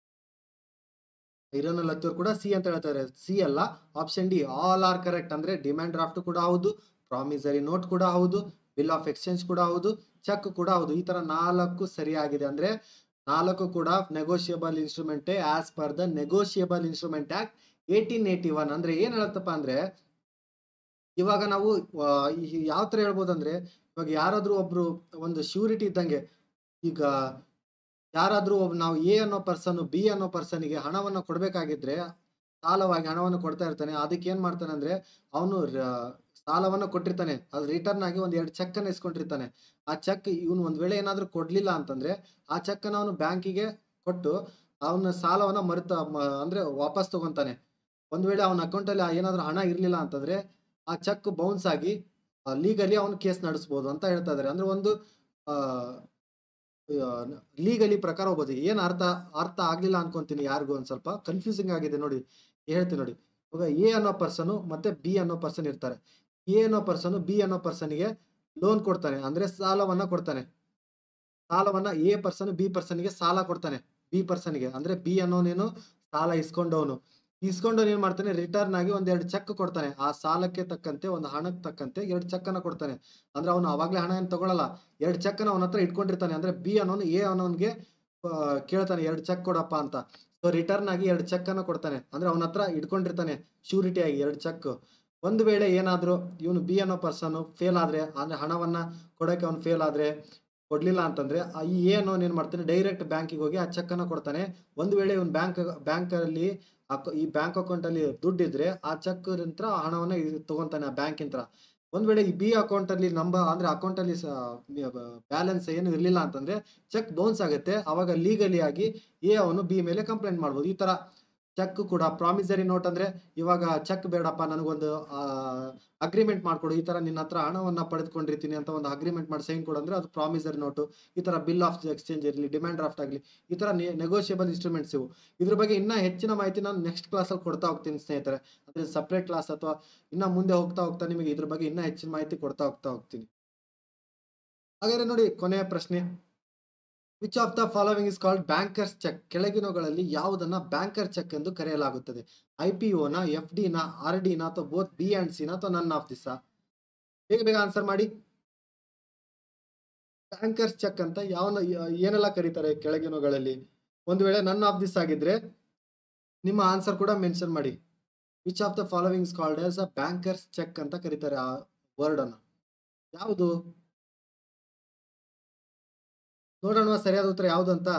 ಇರೋನಲ್ ಹತ್ತೂರು ಕೂಡ ಸಿ ಅಂತ ಹೇಳ್ತಾರೆ ಸಿ ಅಲ್ಲ option D all are correct ಅಂದ್ರೆ ಡಿಮ್ಯಾಂಡ್ ಡ್ರಾಫ್ಟ್ ಕೂಡ ಹೌದು ಪ್ರಾಮಿಸರಿ ನೋಟ್ ಕೂಡ ಹೌದು ಬಿಲ್ ಆಫ್ ಎಕ್ಸ್ಚೇಂಜ್ ಕೂಡ ಹೌದು ಚೆಕ್ ಕೂಡ ಹೌದು ಈ ತರ ನಾಲ್ಕು ಸರಿಯಾಗಿದೆ ಅಂದ್ರೆ ನಾಲ್ಕು ಕೂಡ negotiable instrument as per the negotiable instrument act eighteen eighty one ಅಂದ್ರೆ ಏನ್ ಹೇಳುತ್ತಪ್ಪ ಅಂದ್ರೆ ಇವಾಗ ನಾವು ಯಾವ ತರ ಹೇಳ್ಬೋದು ಅಂದ್ರೆ ಇವಾಗ ಯಾರಾದ್ರೂ ಒಬ್ರು ಒಂದು ಶ್ಯೂರಿಟಿ ಇದ್ದಂಗೆ ಈಗ ಯಾರಾದ್ರೂ ಒಬ್ಬ ನಾವು ಎ ಅನ್ನೋ ಪರ್ಸನ್ ಬಿ ಅನ್ನೋ ಪರ್ಸನ್ಗೆ ಹಣವನ್ನ ಕೊಡ್ಬೇಕಾಗಿದ್ರೆ ಸಾಲವಾಗಿ ಹಣವನ್ನು ಕೊಡ್ತಾ ಇರ್ತಾನೆ ಅದಕ್ಕೆ ಏನ್ ಮಾಡ್ತಾನೆ ಅಂದ್ರೆ ಅವನು ಸಾಲವನ್ನ ಕೊಟ್ಟಿರ್ತಾನೆ ಅದು ರಿಟರ್ನ್ ಆಗಿ ಒಂದ್ ಎರಡು ಚೆಕ್ ಅನ್ನ ಇಸ್ಕೊಂಡಿರ್ತಾನೆ ಆ ಚೆಕ್ ಇವನು ಒಂದ್ ವೇಳೆ ಏನಾದ್ರೂ ಕೊಡ್ಲಿಲ್ಲ ಅಂತಂದ್ರೆ ಆ ಚೆಕ್ ಅನ್ನ ಅವನು ಬ್ಯಾಂಕಿಗೆ ಕೊಟ್ಟು ಅವನ ಸಾಲವನ್ನ ಮರುತ ಮ- ಅಂದ್ರೆ ವಾಪಸ್ ತಗೊಂತಾನೆ ಒಂದ್ ವೇಳೆ ಅವನ ಅಕೌಂಟ್ ಅಲ್ಲಿ ಏನಾದ್ರೂ ಹಣ ಇರ್ಲಿಲ್ಲ ಅಂತಂದ್ರೆ ಆ ಚೆಕ್ ಬೌನ್ಸ್ ಆಗಿ ಲೀಗಲಿ ಅವನು ಕೇಸ್ ನಡೆಸ್ಬೋದು ಅಂತ ಹೇಳ್ತಾ ಇದಾರೆ ಅಂದ್ರೆ ಒಂದು ಆ ಲೀಗಲಿ ಪ್ರಕಾರ ಹೋಗ್ಬೋದು ಏನ್ ಅರ್ಥ ಅರ್ಥ ಆಗ್ಲಿಲ್ಲ ಅನ್ಕೊಂತೀನಿ ಯಾರಿಗೂ ಒಂದ್ ಸ್ವಲ್ಪ ಕನ್ಫ್ಯೂಸಿಂಗ್ ಆಗಿದೆ ನೋಡಿ ಹೇಳ್ತೀನಿ ನೋಡಿ ಇವಾಗ ಎ ಅನ್ನೋ ಪರ್ಸನ್ ಮತ್ತೆ ಬಿ ಅನ್ನೋ ಪರ್ಸನ್ ಇರ್ತಾರೆ ಎ ಅನ್ನೋ ಪರ್ಸನ್ ಬಿ ಅನ್ನೋ ಪರ್ಸನ್ಗೆ ಲೋನ್ ಕೊಡ್ತಾನೆ ಅಂದ್ರೆ ಸಾಲವನ್ನ ಕೊಡ್ತಾನೆ ಸಾಲವನ್ನ ಎ ಪರ್ಸನ್ ಬಿ ಪರ್ಸನ್ಗೆ ಸಾಲ ಕೊಡ್ತಾನೆ ಬಿ ಪರ್ಸನ್ಗೆ ಅಂದ್ರೆ ಬಿ ಅನ್ನೋನೇನು ಸಾಲ ಇಸ್ಕೊಂಡವನು ಇಸ್ಕೊಂಡು ಏನ್ ಮಾಡ್ತಾನೆ ರಿಟರ್ನ್ ಆಗಿ ಒಂದ್ ಎರಡು ಚೆಕ್ ಕೊಡ್ತಾನೆ ಆ ಸಾಲಕ್ಕೆ ತಕ್ಕಂತೆ ಒಂದು ಹಣಕ್ಕೆ ತಕ್ಕಂತೆ ಎರಡು ಚೆಕ್ ಅನ್ನ ಕೊಡ್ತಾನೆ ಅಂದ್ರೆ ಅವನು ಅವಾಗ್ಲೇ ಹಣ ಏನ್ ತಗೊಳಲ್ಲ ಎರಡು ಚೆಕ್ ಅನ್ನ ಅವನ ಹತ್ರ ಇಟ್ಕೊಂಡಿರ್ತಾನೆ ಅಂದ್ರೆ ಬಿ ಅನ್ನೋನು ಎ ಅನ್ನೋನ್ಗೆ ಆ, ಕೇಳ್ತಾನೆ ಎರಡು ಚೆಕ್ ಕೊಡಪ್ಪ ಅಂತ ಸೊ ರಿಟರ್ನ್ ಆಗಿ ಎರಡು ಚೆಕ್ ಅನ್ನ ಕೊಡ್ತಾನೆ ಅಂದ್ರೆ ಅವನ ಹತ್ರ ಇಟ್ಕೊಂಡಿರ್ತಾನೆ ಶ್ಯೂರಿಟಿ ಆಗಿ ಎರಡು ಚೆಕ್ ಒಂದು ವೇಳೆ ಏನಾದ್ರೂ ಇವನು ಬಿ ಅನ್ನೋ ಪರ್ಸನ್ ಫೇಲ್ ಆದ್ರೆ ಅಂದ್ರೆ ಹಣವನ್ನ ಕೊಡಕ್ಕೆ ಅವ್ನು ಫೇಲ್ ಆದ್ರೆ ಕೊಡ್ಲಿಲ್ಲ ಅಂತಂದ್ರೆ ಆ ಈ ಎ ಅನ್ನೋನ್ ಏನ್ ಮಾಡ್ತಾನೆ ಡೈರೆಕ್ಟ್ ಬ್ಯಾಂಕಿಗೆ ಹೋಗಿ ಆ ಚೆಕ್ ಅನ್ನ ಕೊಡ್ತಾನೆ ಒಂದು ವೇಳೆ ಇವನ್ ಬ್ಯಾಂಕ್ ಬ್ಯಾಂಕ್ ಅಲ್ಲಿ ಅಕ- ಈ ಬ್ಯಾಂಕ್ ಅಕೌಂಟ್ ಅಲ್ಲಿ ದುಡ್ಡು ಇದ್ರೆ ಆ ಚೆಕ್ ನಂತರ ಹಣವನ್ನ ಇದ್ ತಗೊಂತಾನೆ ಆ ಬ್ಯಾಂಕ್ ಇಂತ್ರ ಒಂದ್ ವೇಳೆ ಈ ಬಿ ಅಕೌಂಟ್ ಅಲ್ಲಿ ನಂಬರ್ ಅಂದ್ರೆ ಅಕೌಂಟ್ ಅಲ್ಲಿ ಬ್ಯಾಲೆನ್ಸ್ ಏನು ಇರ್ಲಿಲ್ಲ ಅಂತಂದ್ರೆ ಚೆಕ್ ಬೌನ್ಸ್ ಆಗುತ್ತೆ ಅವಾಗ ಲೀಗಲಿ ಆಗಿ ಎ ಅವನು ಬಿ ಮೇಲೆ ಕಂಪ್ಲೇಂಟ್ ಮಾಡ್ಬೋದು ಈ ತರ ಚೆಕ್ ಕೂಡ ಪ್ರಾಮಿಸರಿ ನೋಟ್ ಅಂದ್ರೆ ಇವಾಗ ಚೆಕ್ ಬೇಡಪ್ಪ ನನಗೊಂದು ಅಗ್ರಿಮೆಂಟ್ ಮಾಡ್ಕೊಡು ಈ ತರ ನಿನ್ನ ಹತ್ರ ಹಣವನ್ನ ಪಡೆದುಕೊಂಡಿರ್ತೀನಿ ಅಂತ ಒಂದು ಅಗ್ರಿಮೆಂಟ್ ಮಾಡಿ ಸೈನ್ ಕೊಡು ಅಂದ್ರೆ ಅದು ಪ್ರಾಮಿಸರಿ ನೋಟು ಈ ತರ ಬಿಲ್ ಆಫ್ ಎಕ್ಸ್ಚೇಂಜ್ ಇರಲಿ ಡಿಮ್ಯಾಂಡ್ ಡ್ರಾಫ್ಟ್ ಆಗಲಿ ಈ ತರ ನೆಗೋಷಿಯಬಲ್ ಇನ್ಸ್ಟ್ರೂಮೆಂಟ್ಸ್ ಇವು ಇದ್ರ ಬಗ್ಗೆ ಇನ್ನ ಹೆಚ್ಚಿನ ಮಾಹಿತಿ ನಾನು ನೆಕ್ಸ್ಟ್ ಕ್ಲಾಸಲ್ಲಿ ಕೊಡ್ತಾ ಹೋಗ್ತೀನಿ ಸ್ನೇಹಿತರೆ ಅಂದ್ರೆ ಸಪ್ರೇಟ್ ಕ್ಲಾಸ್ ಅಥವಾ ಇನ್ನ ಮುಂದೆ ಹೋಗ್ತಾ ಹೋಗ್ತಾ ನಿಮಗೆ ಇದ್ರ ಬಗ್ಗೆ ಇನ್ನ ಹೆಚ್ಚಿನ ಮಾಹಿತಿ ಕೊಡ್ತಾ ಹೋಗ್ತಾ ಹೋಗ್ತೀನಿ ಹಾಗಾದ್ರೆ ನೋಡಿ ಕೊನೆಯ ಪ್ರಶ್ನೆ which of the following is called bankers cheque ಕೆಳಗಿನವುಗಳಲ್ಲಿ ಯಾವುದನ್ನ ಬ್ಯಾಂಕರ್ ಚೆಕ್ ಎಂದು ಕರೆಯಲಾಗುತ್ತದೆ ಐ ಪಿ ನ ಎಫ್ ಡಿ ನ ಆರ್ ಡಿ ನ ಅಥವಾ ಬೋತ್ ಬಿ ಅಂಡ್ ಸಿ ನ ಅಥವಾ ನನ್ ಆಫ್ ದಿಸ್ ಬೇಗ ಬೇಗ ಆನ್ಸರ್ ಮಾಡಿ ಬ್ಯಾಂಕರ್ಸ್ ಚೆಕ್ ಅಂತ ಯಾವನ ಏನೆಲ್ಲ ಕರೀತಾರೆ ಕೆಳಗಿನವುಗಳಲ್ಲಿ ಒಂದು ವೇಳೆ ನನ್ ಆಫ್ ದಿಸ್ ಆಗಿದ್ರೆ ನಿಮ್ಮ ಆನ್ಸರ್ ಕೂಡ ಮೆನ್ಷನ್ ಮಾಡಿ which of the following is called as a bankers cheque ಅಂತ ಕರೀತಾರೆ ಆ ವರ್ಡ್ ಅನ್ನ ಯಾವುದು ನೋಡೋಣ ಸರಿಯಾದ ಉತ್ತರ ಯಾವುದು ಅಂತ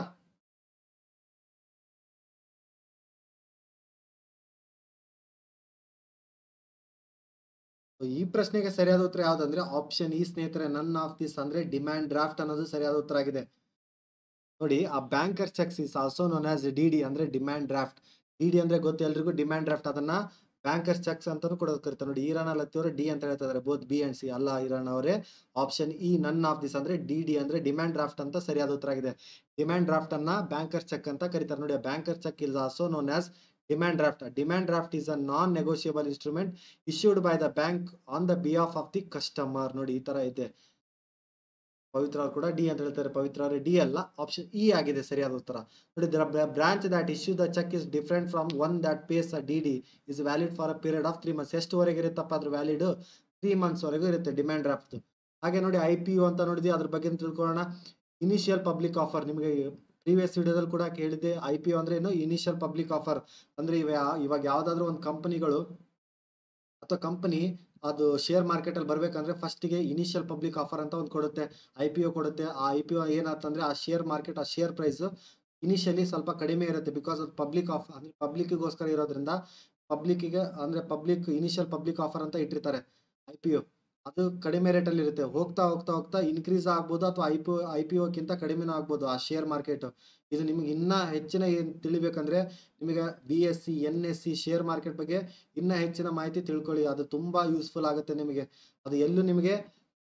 ಈ ಪ್ರಶ್ನೆಗೆ ಸರಿಯಾದ ಉತ್ತರ ಯಾವ್ದಂದ್ರೆ ಆಪ್ಷನ್ ಈ ಸ್ನೇಹಿತರೆ ನನ್ ಆಫ್ ದಿಸ್ ಅಂದ್ರೆ ಡಿಮ್ಯಾಂಡ್ ಡ್ರಾಫ್ಟ್ ಅನ್ನೋದು ಸರಿಯಾದ ಉತ್ತರ ಆಗಿದೆ ನೋಡಿ ಆ banker cheques is also known as D D ಅಂದ್ರೆ ಡಿಮ್ಯಾಂಡ್ ಡ್ರಾಫ್ಟ್ ಡಿ ಡಿ ಅಂದ್ರೆ ಗೊತ್ತು ಎಲ್ರಿಗೂ ಡಿಮ್ಯಾಂಡ್ ಡ್ರಾಫ್ಟ್ ಅದನ್ನ ಬ್ಯಾಂಕರ್ಸ್ ಚೆಕ್ಸ್ ಅಂತಾನು ಕೂಡ ಕರೀತಾರೆ ನೋಡಿ ಈರಾನ್ ಅಲ್ಲತ್ತಿಯವರು ಡಿ ಅಂತ ಹೇಳ್ತಾ ಇದಾರೆ ಬೋತ್ ಬಿ ಅಂಡ್ ಸಿ ಅಲ್ಲ ಈರಾನ್ ಅವರೇ option E none of this ಅಂದ್ರೆ ಡಿ ಡಿ ಅಂದ್ರೆ ಡಿಮ್ಯಾಂಡ್ ಡ್ರಾಫ್ಟ್ ಅಂತ ಸರಿಯಾದ ಉತ್ತರ ಆಗಿದೆ ಡಿಮ್ಯಾಂಡ್ ಡ್ರಾಫ್ಟ್ ಅನ್ನ ಬ್ಯಾಂಕರ್ ಚೆಕ್ ಅಂತ ಕರೀತಾರೆ ನೋಡಿ banker cheque is also known as demand draft demand draft is a non negotiable instrument issued by the bank on the behalf of the customer ನೋಡಿ ಈ ತರ ಇದೆ ಪವಿತ್ರ ಅವ್ರು ಕೂಡ ಡಿ ಅಂತ ಹೇಳ್ತಾರೆ ಪವಿತ್ರ ಅವರೇ ಡಿ ಅಲ್ಲ ಆಪ್ಷನ್ ಇ ಆಗಿದೆ ಸರಿಯಾದ ಉತ್ತರ ನೋಡಿ branch that issue the cheque is different from one that pays a D D is valid for a period of three months ಎಷ್ಟುವರೆಗೆ ಇರುತ್ತಪ್ಪ ಅದ್ರ ವ್ಯಾಲಿಡ್ ತ್ರೀ ಮಂತ್ಸ್ ವರೆಗೂ ಇರುತ್ತೆ ಡಿಮ್ಯಾಂಡ್ ಡ್ರಾಫ್ಟ್ ಹಾಗೆ ನೋಡಿ ಐ ಪಿ ಯು ಅಂತ ನೋಡಿದ್ವಿ ಅದ್ರ ಬಗ್ಗೆ ತಿಳ್ಕೊಳ್ಳೋಣ ಇನಿಷಿಯಲ್ ಪಬ್ಲಿಕ್ ಆಫರ್ ನಿಮಗೆ ಪ್ರೀವಿಯಸ್ ವಿಡಿಯೋದಲ್ಲಿ ಕೂಡ ಕೇಳಿದೆ ಐ ಪಿ ಯು ಅಂದ್ರೆ ಏನು ಇನಿಷಿಯಲ್ ಪಬ್ಲಿಕ್ ಆಫರ್ ಅಂದ್ರೆ ಇವ ಇವಾಗ ಯಾವ್ದಾದ್ರು ಒಂದು ಕಂಪನಿಗಳು ಅಥವಾ ಕಂಪನಿ ಅದು ಶೇರ್ ಮಾರ್ಕೆಟ್ ಅಲ್ಲಿ ಬರ್ಬೇಕಂದ್ರೆ ಫಸ್ಟ್ ಗೆ ಇನಿಷಿಯಲ್ ಪಬ್ಲಿಕ್ ಆಫರ್ ಅಂತ ಒಂದು ಕೊಡುತ್ತೆ ಐ ಪಿ ಒ ಕೊಡುತ್ತೆ ಆ ಐ ಪಿ ಒ ಏನಾಗ್ತಂದ್ರೆ ಆ ಶೇರ್ ಮಾರ್ಕೆಟ್ ಆ ಶೇರ್ ಪ್ರೈಸ್ ಇನಿಷಿಯಲಿ ಸ್ವಲ್ಪ ಕಡಿಮೆ ಇರುತ್ತೆ ಬಿಕಾಸ್ ಅದು ಪಬ್ಲಿಕ್ ಆಫ್ ಅಂದ್ರೆ ಪಬ್ಲಿಕ್ಗೋಸ್ಕರ ಇರೋದ್ರಿಂದ ಪಬ್ಲಿಕ್ಕಿಗೆ ಅಂದ್ರೆ ಪಬ್ಲಿಕ್ ಇನಿಷಿಯಲ್ ಪಬ್ಲಿಕ್ ಆಫರ್ ಅಂತ ಇಟ್ಟಿರ್ತಾರೆ ಐ ಪಿ ಒ ಅದು ಕಡಿಮೆ ರೇಟಲ್ಲಿ ಇರುತ್ತೆ ಹೋಗ್ತಾ ಹೋಗ್ತಾ ಹೋಗ್ತಾ ಇನ್ಕ್ರೀಸ್ ಆಗ್ಬೋದು ಅಥವಾ ಐ ಪಿ ಐ ಪಿ ಒಕ್ಕಿಂತ ಕಡಿಮೆನೂ ಆಗ್ಬೋದು ಆ ಶೇರ್ ಮಾರ್ಕೆಟ್ ಇದು ನಿಮ್ಗೆ ಇನ್ನ ಹೆಚ್ಚಿನ ಏನ್ ತಿಳಿಬೇಕಂದ್ರೆ ನಿಮಗೆ B S C N S C share market ಬಗ್ಗೆ ಇನ್ನ ಹೆಚ್ಚಿನ ಮಾಹಿತಿ ತಿಳ್ಕೊಳ್ಳಿ ಅದು ತುಂಬಾ ಯೂಸ್ಫುಲ್ ಆಗುತ್ತೆ ನಿಮಗೆ ಅದು ಎಲ್ಲೂ ನಿಮಗೆ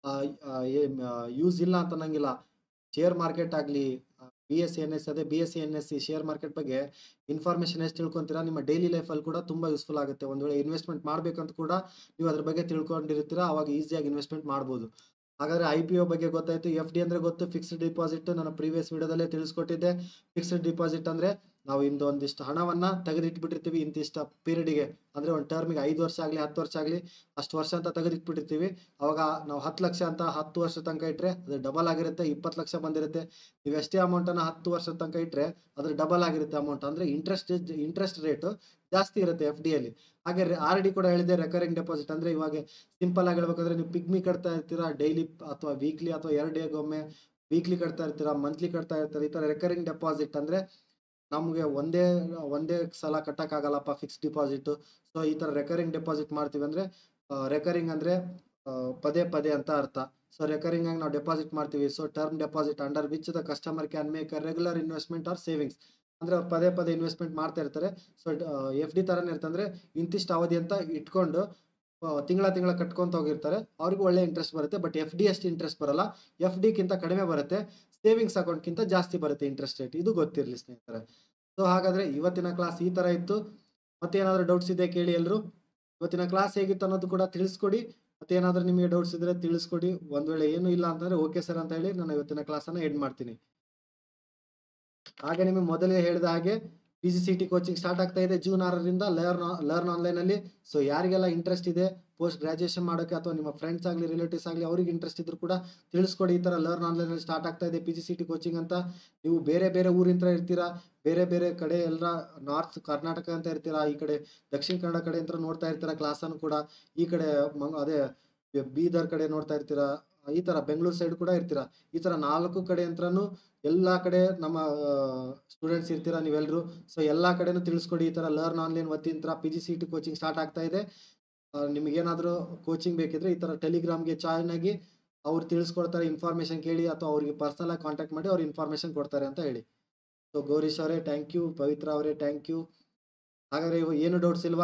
ಯೂಸ್ ಇಲ್ಲ ಅಂತ ಅನ್ನಂಗಿಲ್ಲ ಶೇರ್ ಮಾರ್ಕೆಟ್ ಆಗಲಿ B S C N S ಅದೇ B S C N S C share market ಬಗ್ಗೆ ಇನ್ಫಾರ್ಮೇಶನ್ ಎಷ್ಟು ತಿಳ್ಕೊಂತೀರಾ ನಿಮ್ಮ ಡೈಲಿ ಲೈಫಲ್ಲಿ ಕೂಡ ತುಂಬಾ ಯೂಸ್ಫುಲ್ ಆಗುತ್ತೆ ಒಂದು ವೇಳೆ ಇನ್ವೆಸ್ಟ್ಮೆಂಟ್ ಮಾಡ್ಬೇಕಂತ ಕೂಡ ನೀವು ಅದ್ರ ಬಗ್ಗೆ ತಿಳ್ಕೊಂಡಿರ್ತೀರಾ ಅವಾಗ ಈಸಿಯಾಗಿ ಇನ್ವೆಸ್ಟ್ಮೆಂಟ್ ಮಾಡ್ಬೋದು ಹಾಗಾದ್ರೆ ಐ ಪಿ ಒ ಬಗ್ಗೆ ಗೊತ್ತಾಯ್ತು ಎಫ್ ಡಿ ಅಂದ್ರೆ ಗೊತ್ತು ಫಿಕ್ಸ್ಡ್ ಡಿಪಾಸಿಟ್ ನಾನು ಪ್ರೀವಿಯಸ್ ವಿಡಿಯೋದಲ್ಲೇ ತಿಳಿಸ್ಕೊಟ್ಟಿದ್ದೆ ಫಿಕ್ಸ್ಡ್ ಡಿಪಾಸಿಟ್ ಅಂದ್ರೆ ನಾವು ಇಂದು ಒಂದಿಷ್ಟು ಹಣವನ್ನ ತೆಗೆದಿಟ್ಬಿಟ್ಟಿರ್ತೀವಿ ಇಂತಿಷ್ಟ ಪೀರಿಯಡ್ಗೆ ಅಂದ್ರೆ ಒಂದು ಟರ್ಮಿಗೆ ಐದು ವರ್ಷ ಆಗಲಿ ಹತ್ತು ವರ್ಷ ಆಗಲಿ ಅಷ್ಟು ವರ್ಷ ಅಂತ ತೆಗೆದಿಟ್ಬಿಟ್ಟಿರ್ತೀವಿ ಅವಾಗ ನಾವು ಹತ್ತು ಲಕ್ಷ ಅಂತ ಹತ್ತು ವರ್ಷ ತನಕ ಇಟ್ರೆ ಅದು ಡಬಲ್ ಆಗಿರುತ್ತೆ ಇಪ್ಪತ್ತು ಲಕ್ಷ ಬಂದಿರುತ್ತೆ ನೀವು ಎಷ್ಟೇ ಅಮೌಂಟ್ ಅನ್ನ ಹತ್ತು ವರ್ಷ ತನಕ ಇಟ್ರೆ ಅದ್ರ ಡಬಲ್ ಆಗಿರುತ್ತೆ ಅಮೌಂಟ್ ಅಂದ್ರೆ ಇಂಟ್ರೆಸ್ಟ್ ಇಂಟ್ರೆಸ್ಟ್ ರೇಟ್ ಜಾಸ್ತಿ ಇರುತ್ತೆ ಎಫ್ ಡಿ ಅಲ್ಲಿ ಹಾಗೆ ಆರ್ ಡಿ ಕೂಡ ಹೇಳಿದೆ ರೆಕರಿಂಗ್ ಡೆಪಾಸಿಟ್ ಅಂದ್ರೆ ಇವಾಗ ಸಿಂಪಲ್ ಆಗಿ ಹೇಳ್ಬೇಕಂದ್ರೆ ನೀವು ಪಿಗ್ಮಿ ಕಟ್ತಾ ಇರ್ತೀರಾ ಡೈಲಿ ಅಥವಾ ವೀಕ್ಲಿ ಅಥವಾ ಎರಡು ಡೇಗೊಮ್ಮೆ ವೀಕ್ಲಿ ಕಟ್ತಾ ಇರ್ತೀರಾ ಮಂತ್ಲಿ ಕಟ್ತಾ ಇರ್ತೀರಾ ಈ ತರ ರೆಕರಿಂಗ್ ಡೆಪಾಸಿಟ್ ಅಂದ್ರೆ ನಮ್ಗೆ ಒಂದೇ ಒಂದೇ ಸಲ ಕಟ್ಟಕ್ ಆಗಲ್ಲಪ್ಪ ಫಿಕ್ಸ್ ಡಿಪಾಸಿಟ್ ಸೊ ಈ ತರ ರೆಕರಿಂಗ್ ಡೆಪಾಸಿಟ್ ಮಾಡ್ತೀವಿ ಅಂದ್ರೆ ರೆಕರಿಂಗ್ ಅಂದ್ರೆ ಆ, ಪದೇ ಪದೇ ಅಂತ ಅರ್ಥ ಸೊ ರೆಕರಿಂಗ್ ಆಗಿ ನಾವು ಡೆಪಾಸಿಟ್ ಮಾಡ್ತೀವಿ so term deposit under which the customer can make regular investment or savings ಅಂದ್ರೆ ಅವ್ರು ಪದೇ ಪದೇ ಇನ್ವೆಸ್ಟ್ಮೆಂಟ್ ಮಾಡ್ತಾ ಇರ್ತಾರೆ ಸೊ ಎಫ್ ಡಿ ತರನೇ ಇರ್ತಂದ್ರೆ ಇಂತಿಷ್ಟು ಅವಧಿ ಅಂತ ಇಟ್ಕೊಂಡು ತಿಂಗಳ ತಿಂಗಳ ಕಟ್ಕೊಂತ ಹೋಗಿರ್ತಾರೆ ಅವ್ರಿಗೂ ಒಳ್ಳೆ ಇಂಟ್ರೆಸ್ಟ್ ಬರುತ್ತೆ ಬಟ್ ಎಫ್ ಡಿ ಅಷ್ಟು ಇಂಟ್ರೆಸ್ಟ್ ಬರಲ್ಲ ಎಫ್ ಡಿಗಿಂತ ಕಡಿಮೆ ಬರುತ್ತೆ ಸೇವಿಂಗ್ಸ್ ಅಕೌಂಟ್ಗಿಂತ ಜಾಸ್ತಿ ಬರುತ್ತೆ ಇಂಟ್ರೆಸ್ಟ್ ರೇಟ್ ಇದು ಗೊತ್ತಿರಲಿ ಸ್ನೇಹಿತರೆ ಸೊ ಹಾಗಾದ್ರೆ ಇವತ್ತಿನ ಕ್ಲಾಸ್ ಈ ತರ ಇತ್ತು ಮತ್ತೆ ಏನಾದ್ರು ಡೌಟ್ಸ್ ಇದೆ ಕೇಳಿ ಎಲ್ರು ಇವತ್ತಿನ ಕ್ಲಾಸ್ ಹೇಗಿತ್ತು ಅನ್ನೋದು ಕೂಡ ತಿಳಿಸ್ಕೊಡಿ ಮತ್ತೆ ಏನಾದ್ರೂ ನಿಮಗೆ ಡೌಟ್ಸ್ ಇದ್ರೆ ತಿಳಿಸ್ಕೊಡಿ ಒಂದ್ ವೇಳೆ ಏನು ಇಲ್ಲ ಅಂತಂದ್ರೆ ಓಕೆ ಸರ್ ಅಂತ ಹೇಳಿ ನಾನು ಇವತ್ತಿನ ಕ್ಲಾಸ್ ಅನ್ನ ಎಂಡ್ ಮಾಡ್ತೀನಿ ಹಾಗೆ ನಿಮಗೆ ಮೊದಲೇ ಹೇಳಿದ ಹಾಗೆ P G C T coaching start ಆಗ್ತಾ ಇದೆ ಜೂನ್ ಆರರಿಂದ ಲರ್ನ್ ಲರ್ನ್ ಆನ್ಲೈನಲ್ಲಿ ಸೊ ಯಾರಿಗೆಲ್ಲ ಇಂಟ್ರೆಸ್ಟ್ ಇದೆ ಪೋಸ್ಟ್ ಗ್ರಾಜುಯೇಷನ್ ಮಾಡೋಕ್ಕೆ ಅಥವಾ ನಿಮ್ಮ ಫ್ರೆಂಡ್ಸ್ ಆಗಲಿ ರಿಲೇಟಿವ್ಸ್ ಆಗಲಿ ಅವ್ರಿಗೆ ಇಂಟ್ರೆಸ್ಟ್ ಇದ್ರು ಕೂಡ ತಿಳಿಸ್ಕೊಡಿ ಈ ಥರ ಲರ್ನ್ ಆನ್ಲೈನಲ್ಲಿ ಸ್ಟಾರ್ಟ್ ಆಗ್ತಾ ಇದೆ P G C T coaching ಅಂತ ನೀವು ಬೇರೆ ಬೇರೆ ಊರಿಂದ ಇರ್ತೀರಾ ಬೇರೆ ಬೇರೆ ಕಡೆ ಎಲ್ಲ ನಾರ್ತ್ ಕರ್ನಾಟಕ ಅಂತ ಇರ್ತೀರಾ ಈ ಕಡೆ ದಕ್ಷಿಣ ಕನ್ನಡ ಕಡೆ ಅಂತ ನೋಡ್ತಾ ಇರ್ತೀರಾ ಕ್ಲಾಸನ್ನು ಕೂಡ ಈ ಕಡೆ ಮಂಗ್ ಅದೇ ಬೀದರ್ ಕಡೆ ನೋಡ್ತಾ ಇರ್ತೀರಾ ಈ ಥರ ಬೆಂಗಳೂರು ಸೈಡ್ ಕೂಡ ಇರ್ತೀರಾ ಈ ಥರ ನಾಲ್ಕು ಕಡೆ ಅಂತನೂ ಎಲ್ಲ ಕಡೆ ನಮ್ಮ ಸ್ಟೂಡೆಂಟ್ಸ್ ಇರ್ತೀರಾ ನೀವೆಲ್ಲರೂ ಸೊ ಎಲ್ಲ ಕಡೆನೂ ತಿಳಿಸ್ಕೊಡಿ ಈ ಥರ ಲರ್ನ್ ಆನ್ಲೈನ್ ವತಿಯಿಂದ P G C T coaching start ಆಗ್ತಾ ಇದೆ ನಿಮಗೇನಾದರೂ ಕೋಚಿಂಗ್ ಬೇಕಿದ್ರೆ ಈ ಥರ ಟೆಲಿಗ್ರಾಮ್ಗೆ ಜಾಯ್ನ್ ಆಗಿ ಅವ್ರು ತಿಳಿಸ್ಕೊಡ್ತಾರೆ ಇನ್ಫಾರ್ಮೇಷನ್ ಕೇಳಿ ಅಥವಾ ಅವ್ರಿಗೆ ಪರ್ಸನಲ್ ಆಗಿ ಕಾಂಟ್ಯಾಕ್ಟ್ ಮಾಡಿ ಅವ್ರು ಇನ್ಫಾರ್ಮೇಷನ್ ಕೊಡ್ತಾರೆ ಅಂತ ಹೇಳಿ ಸೊ ಗೌರೀಶ್ ಅವರೇ ಥ್ಯಾಂಕ್ ಯು ಪವಿತ್ರ ಅವರೇ ಥ್ಯಾಂಕ್ ಯು ಹಾಗಾದ್ರೆ ಇವು ಏನು ಡೌಟ್ಸ್ ಇಲ್ವಾ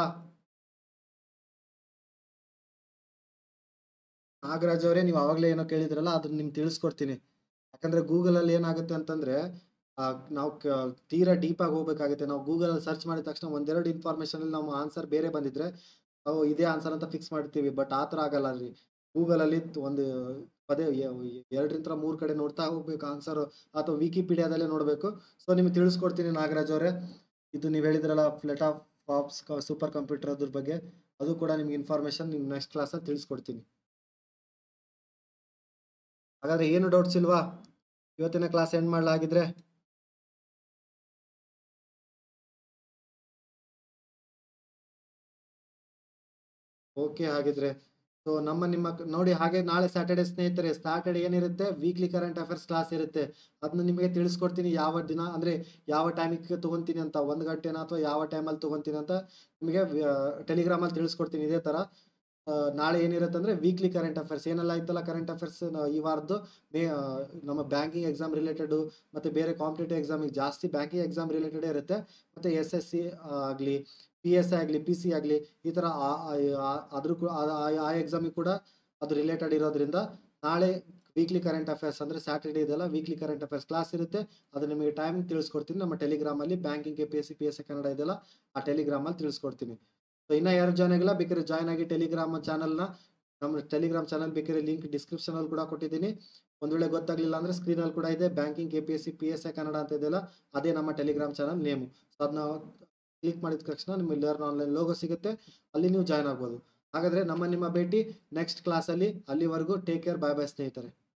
ನಾಗರಾಜ್ ಅವರೇ ನೀವು ಆವಾಗಲೇ ಏನೋ ಕೇಳಿದ್ರಲ್ಲ ಅದನ್ನ ನಿಮ್ಗೆ ತಿಳಿಸ್ಕೊಡ್ತೀನಿ ಯಾಕಂದ್ರೆ ಗೂಗಲ್ ಅಲ್ಲಿ ಏನಾಗುತ್ತೆ ಅಂತಂದ್ರೆ ಆ, ನಾವು ಕ- ತೀರಾ ಡೀಪ್ ಆಗಿ ಹೋಗ್ಬೇಕಾಗುತ್ತೆ ನಾವು ಗೂಗಲ್ ಅಲ್ಲಿ ಸರ್ಚ್ ಮಾಡಿದ ತಕ್ಷಣ ಒಂದೆರಡು ಇನ್ಫಾರ್ಮೇಶನ್ ಅಲ್ಲಿ ನಮ್ಮ ಆನ್ಸರ್ ಬೇರೆ ಬಂದಿದ್ರೆ ನಾವು ಇದೇ ಆನ್ಸರ್ ಅಂತ ಫಿಕ್ಸ್ ಮಾಡ್ತೀವಿ ಬಟ್ ಆ ಥರ ಆಗಲ್ಲ ರೀ ಗೂಗಲ್ ಅಲ್ಲಿ ಒಂದು ಪದೇ ಎ- ಎರಡರಿಂದ ಮೂರು ಕಡೆ ನೋಡ್ತಾ ಹೋಗ್ಬೇಕು ಆನ್ಸರ್ ಅಥವಾ ವಿಕಿಪೀಡಿಯಾದಲ್ಲೇ ನೋಡಬೇಕು ಸೊ ನಿಮ್ಗೆ ತಿಳಿಸ್ಕೊಡ್ತೀನಿ ನಾಗರಾಜ್ ಅವರೇ ಇದು ನೀವು ಹೇಳಿದ್ರಲ್ಲ ಫ್ಲೆಟ್ ಆಫ್ ಪಾಪ್ಸ್ ಸೂಪರ್ ಕಂಪ್ಯೂಟರ್ ಅದ್ರ ಬಗ್ಗೆ ಅದು ಕೂಡ ನಿಮ್ಗೆ ಇನ್ಫಾರ್ಮೇಶನ್ ನಿಮ್ಗೆ ನೆಕ್ಸ್ಟ್ ಕ್ಲಾಸಲ್ಲಿ ತಿಳಿಸ್ಕೊಡ್ತೀನಿ ಹಾಗಾದ್ರೆ ಏನು ಡೌಟ್ಸ್ ಇಲ್ವಾ ಇವತ್ತಿನ ಕ್ಲಾಸ್ ಎಂಡ್ ಮಾಡಲಾಗಿದ್ರೆ ಓಕೆ ಹಾಗಿದ್ರೆ ಸೊ ನಮ್ಮ ನಿಮ್ಮ ಕ- ನೋಡಿ ಹಾಗೆ ನಾಳೆ ಸ್ಯಾಟರ್ಡೆ ಸ್ನೇಹಿತರೆ ಸ್ಯಾಟರ್ಡೆ ಏನಿರುತ್ತೆ ವೀಕ್ಲಿ ಕರೆಂಟ್ ಅಫೇರ್ಸ್ ಕ್ಲಾಸ್ ಇರುತ್ತೆ ಅದನ್ನ ನಿಮಗೆ ತಿಳಿಸ್ಕೊಡ್ತೀನಿ ಯಾವ ದಿನ ಅಂದ್ರೆ ಯಾವ ಟೈಮಿಗೆ ತಗೊಂತೀನಿ ಅಂತ ಒಂದು ಗಂಟೆನ ಅಥವಾ ಯಾವ ಟೈಮಲ್ಲಿ ತಗೊಂತೀನಿ ಅಂತ ನಿಮಗೆ ಟೆಲಿಗ್ರಾಮಲ್ಲಿ ತಿಳಿಸ್ಕೊಡ್ತೀನಿ ಇದೇ ತರ ಆ, ನಾಳೆ ಏನಿರುತ್ತೆ ಅಂದ್ರೆ ವೀಕ್ಲಿ ಕರೆಂಟ್ ಅಫೇರ್ಸ್ ಏನೆಲ್ಲ ಇತ್ತಲ್ಲ ಕರೆಂಟ್ ಅಫೇರ್ಸ್ ಈ ವಾರದ್ದು ಮೇ ಆ, ನಮ್ಮ ಬ್ಯಾಂಕಿಂಗ್ ಎಕ್ಸಾಮ್ ರಿಲೇಟೆಡ್ ಮತ್ತೆ ಬೇರೆ ಕಾಂಪಿಟೇಟಿವ್ ಎಕ್ಸಾಮಿಗೆ ಜಾಸ್ತಿ ಬ್ಯಾಂಕಿಂಗ್ ಎಕ್ಸಾಮ್ ರಿಲೇಟೆಡ್ ಇರುತ್ತೆ ಮತ್ತೆ ಎಸ್ ಎಸ್ ಸಿ ಆಗಲಿ ಪಿ ಎಸ್ ಆಗಲಿ ಪಿ ಸಿ ಆಗಲಿ ಈ ಥರ ಆ- ಆ- ಆ- ಅದ್ರ ಕೂ- ಆ- ಆ- ಆ ಎಕ್ಸಾಮಿಗೆ ಕೂಡ ಅದು ರಿಲೇಟೆಡ್ ಇರೋದ್ರಿಂದ ನಾಳೆ ವೀಕ್ಲಿ ಕರೆಂಟ್ ಅಫೇರ್ಸ್ ಅಂದರೆ ಸ್ಯಾಟರ್ಡೇ ಇದೆಲ್ಲ ವೀಕ್ಲಿ ಕರೆಂಟ್ ಅಫೇರ್ಸ್ ಕ್ಲಾಸ್ ಇರುತ್ತೆ ಅದು ನಿಮಗೆ ಟೈಮ್ ತಿಳಿಸ್ಕೊಡ್ತೀನಿ ನಮ್ಮ ಟೆಲಿಗ್ರಾಮಲ್ಲಿ banking K P S C P S C Kannada ಇದೆಲ್ಲ ಆ ಟೆಲಿಗ್ರಾಮಲ್ಲಿ ತಿಳಿಸ್ಕೊಡ್ತೀನಿ ಸೊ ಇನ್ನೂ ಯಾರು ಜಾಯ್ನ್ ಆಗಿಲ್ಲ ಬೇಕಾದ್ರೆ ಜಾಯ್ನ್ ಆಗಿ ಟೆಲಿಗ್ರಾಮ್ ಚಾನಲ್ನ ನಮ್ಮ ಟೆಲಿಗ್ರಾಮ್ ಚಾನಲ್ ಬೇಕಾದ್ರೆ ಲಿಂಕ್ ಡಿಸ್ಕ್ರಿಪ್ಷನಲ್ಲಿ ಕೂಡ ಕೊಟ್ಟಿದ್ದೀನಿ ಒಂದು ವೇಳೆ ಗೊತ್ತಾಗಲಿಲ್ಲ ಅಂದರೆ ಸ್ಕ್ರೀನಲ್ಲಿ ಕೂಡ ಇದೆ banking K P S C P S I Kannada ಅಂತ ಇದೆಯಲ್ಲ ಅದೇ ನಮ್ಮ ಟೆಲಿಗ್ರಾಮ್ ಚಾನಲ್ ನೇಮು ಸೊ ಅದನ್ನ ಕ್ಲಿಕ್ ಮಾಡಿದ ತಕ್ಷಣ ನಿಮಗೆ ಲರ್ನ್ ಆನ್ಲೈನ್ ಲೋಗೋ ಸಿಗುತ್ತೆ ಅಲ್ಲಿ ನೀವು ಜಾಯ್ನ್ ಆಗ್ಬೋದು ಹಾಗಾದರೆ ನಮ್ಮ ನಿಮ್ಮ ಭೇಟಿ ನೆಕ್ಸ್ಟ್ ಕ್ಲಾಸಲ್ಲಿ ಅಲ್ಲಿವರೆಗೂ ಟೇಕ್ ಕೇರ್ ಬಾಯ್ ಬಾಯ್ ಸ್ನೇಹಿತರೆ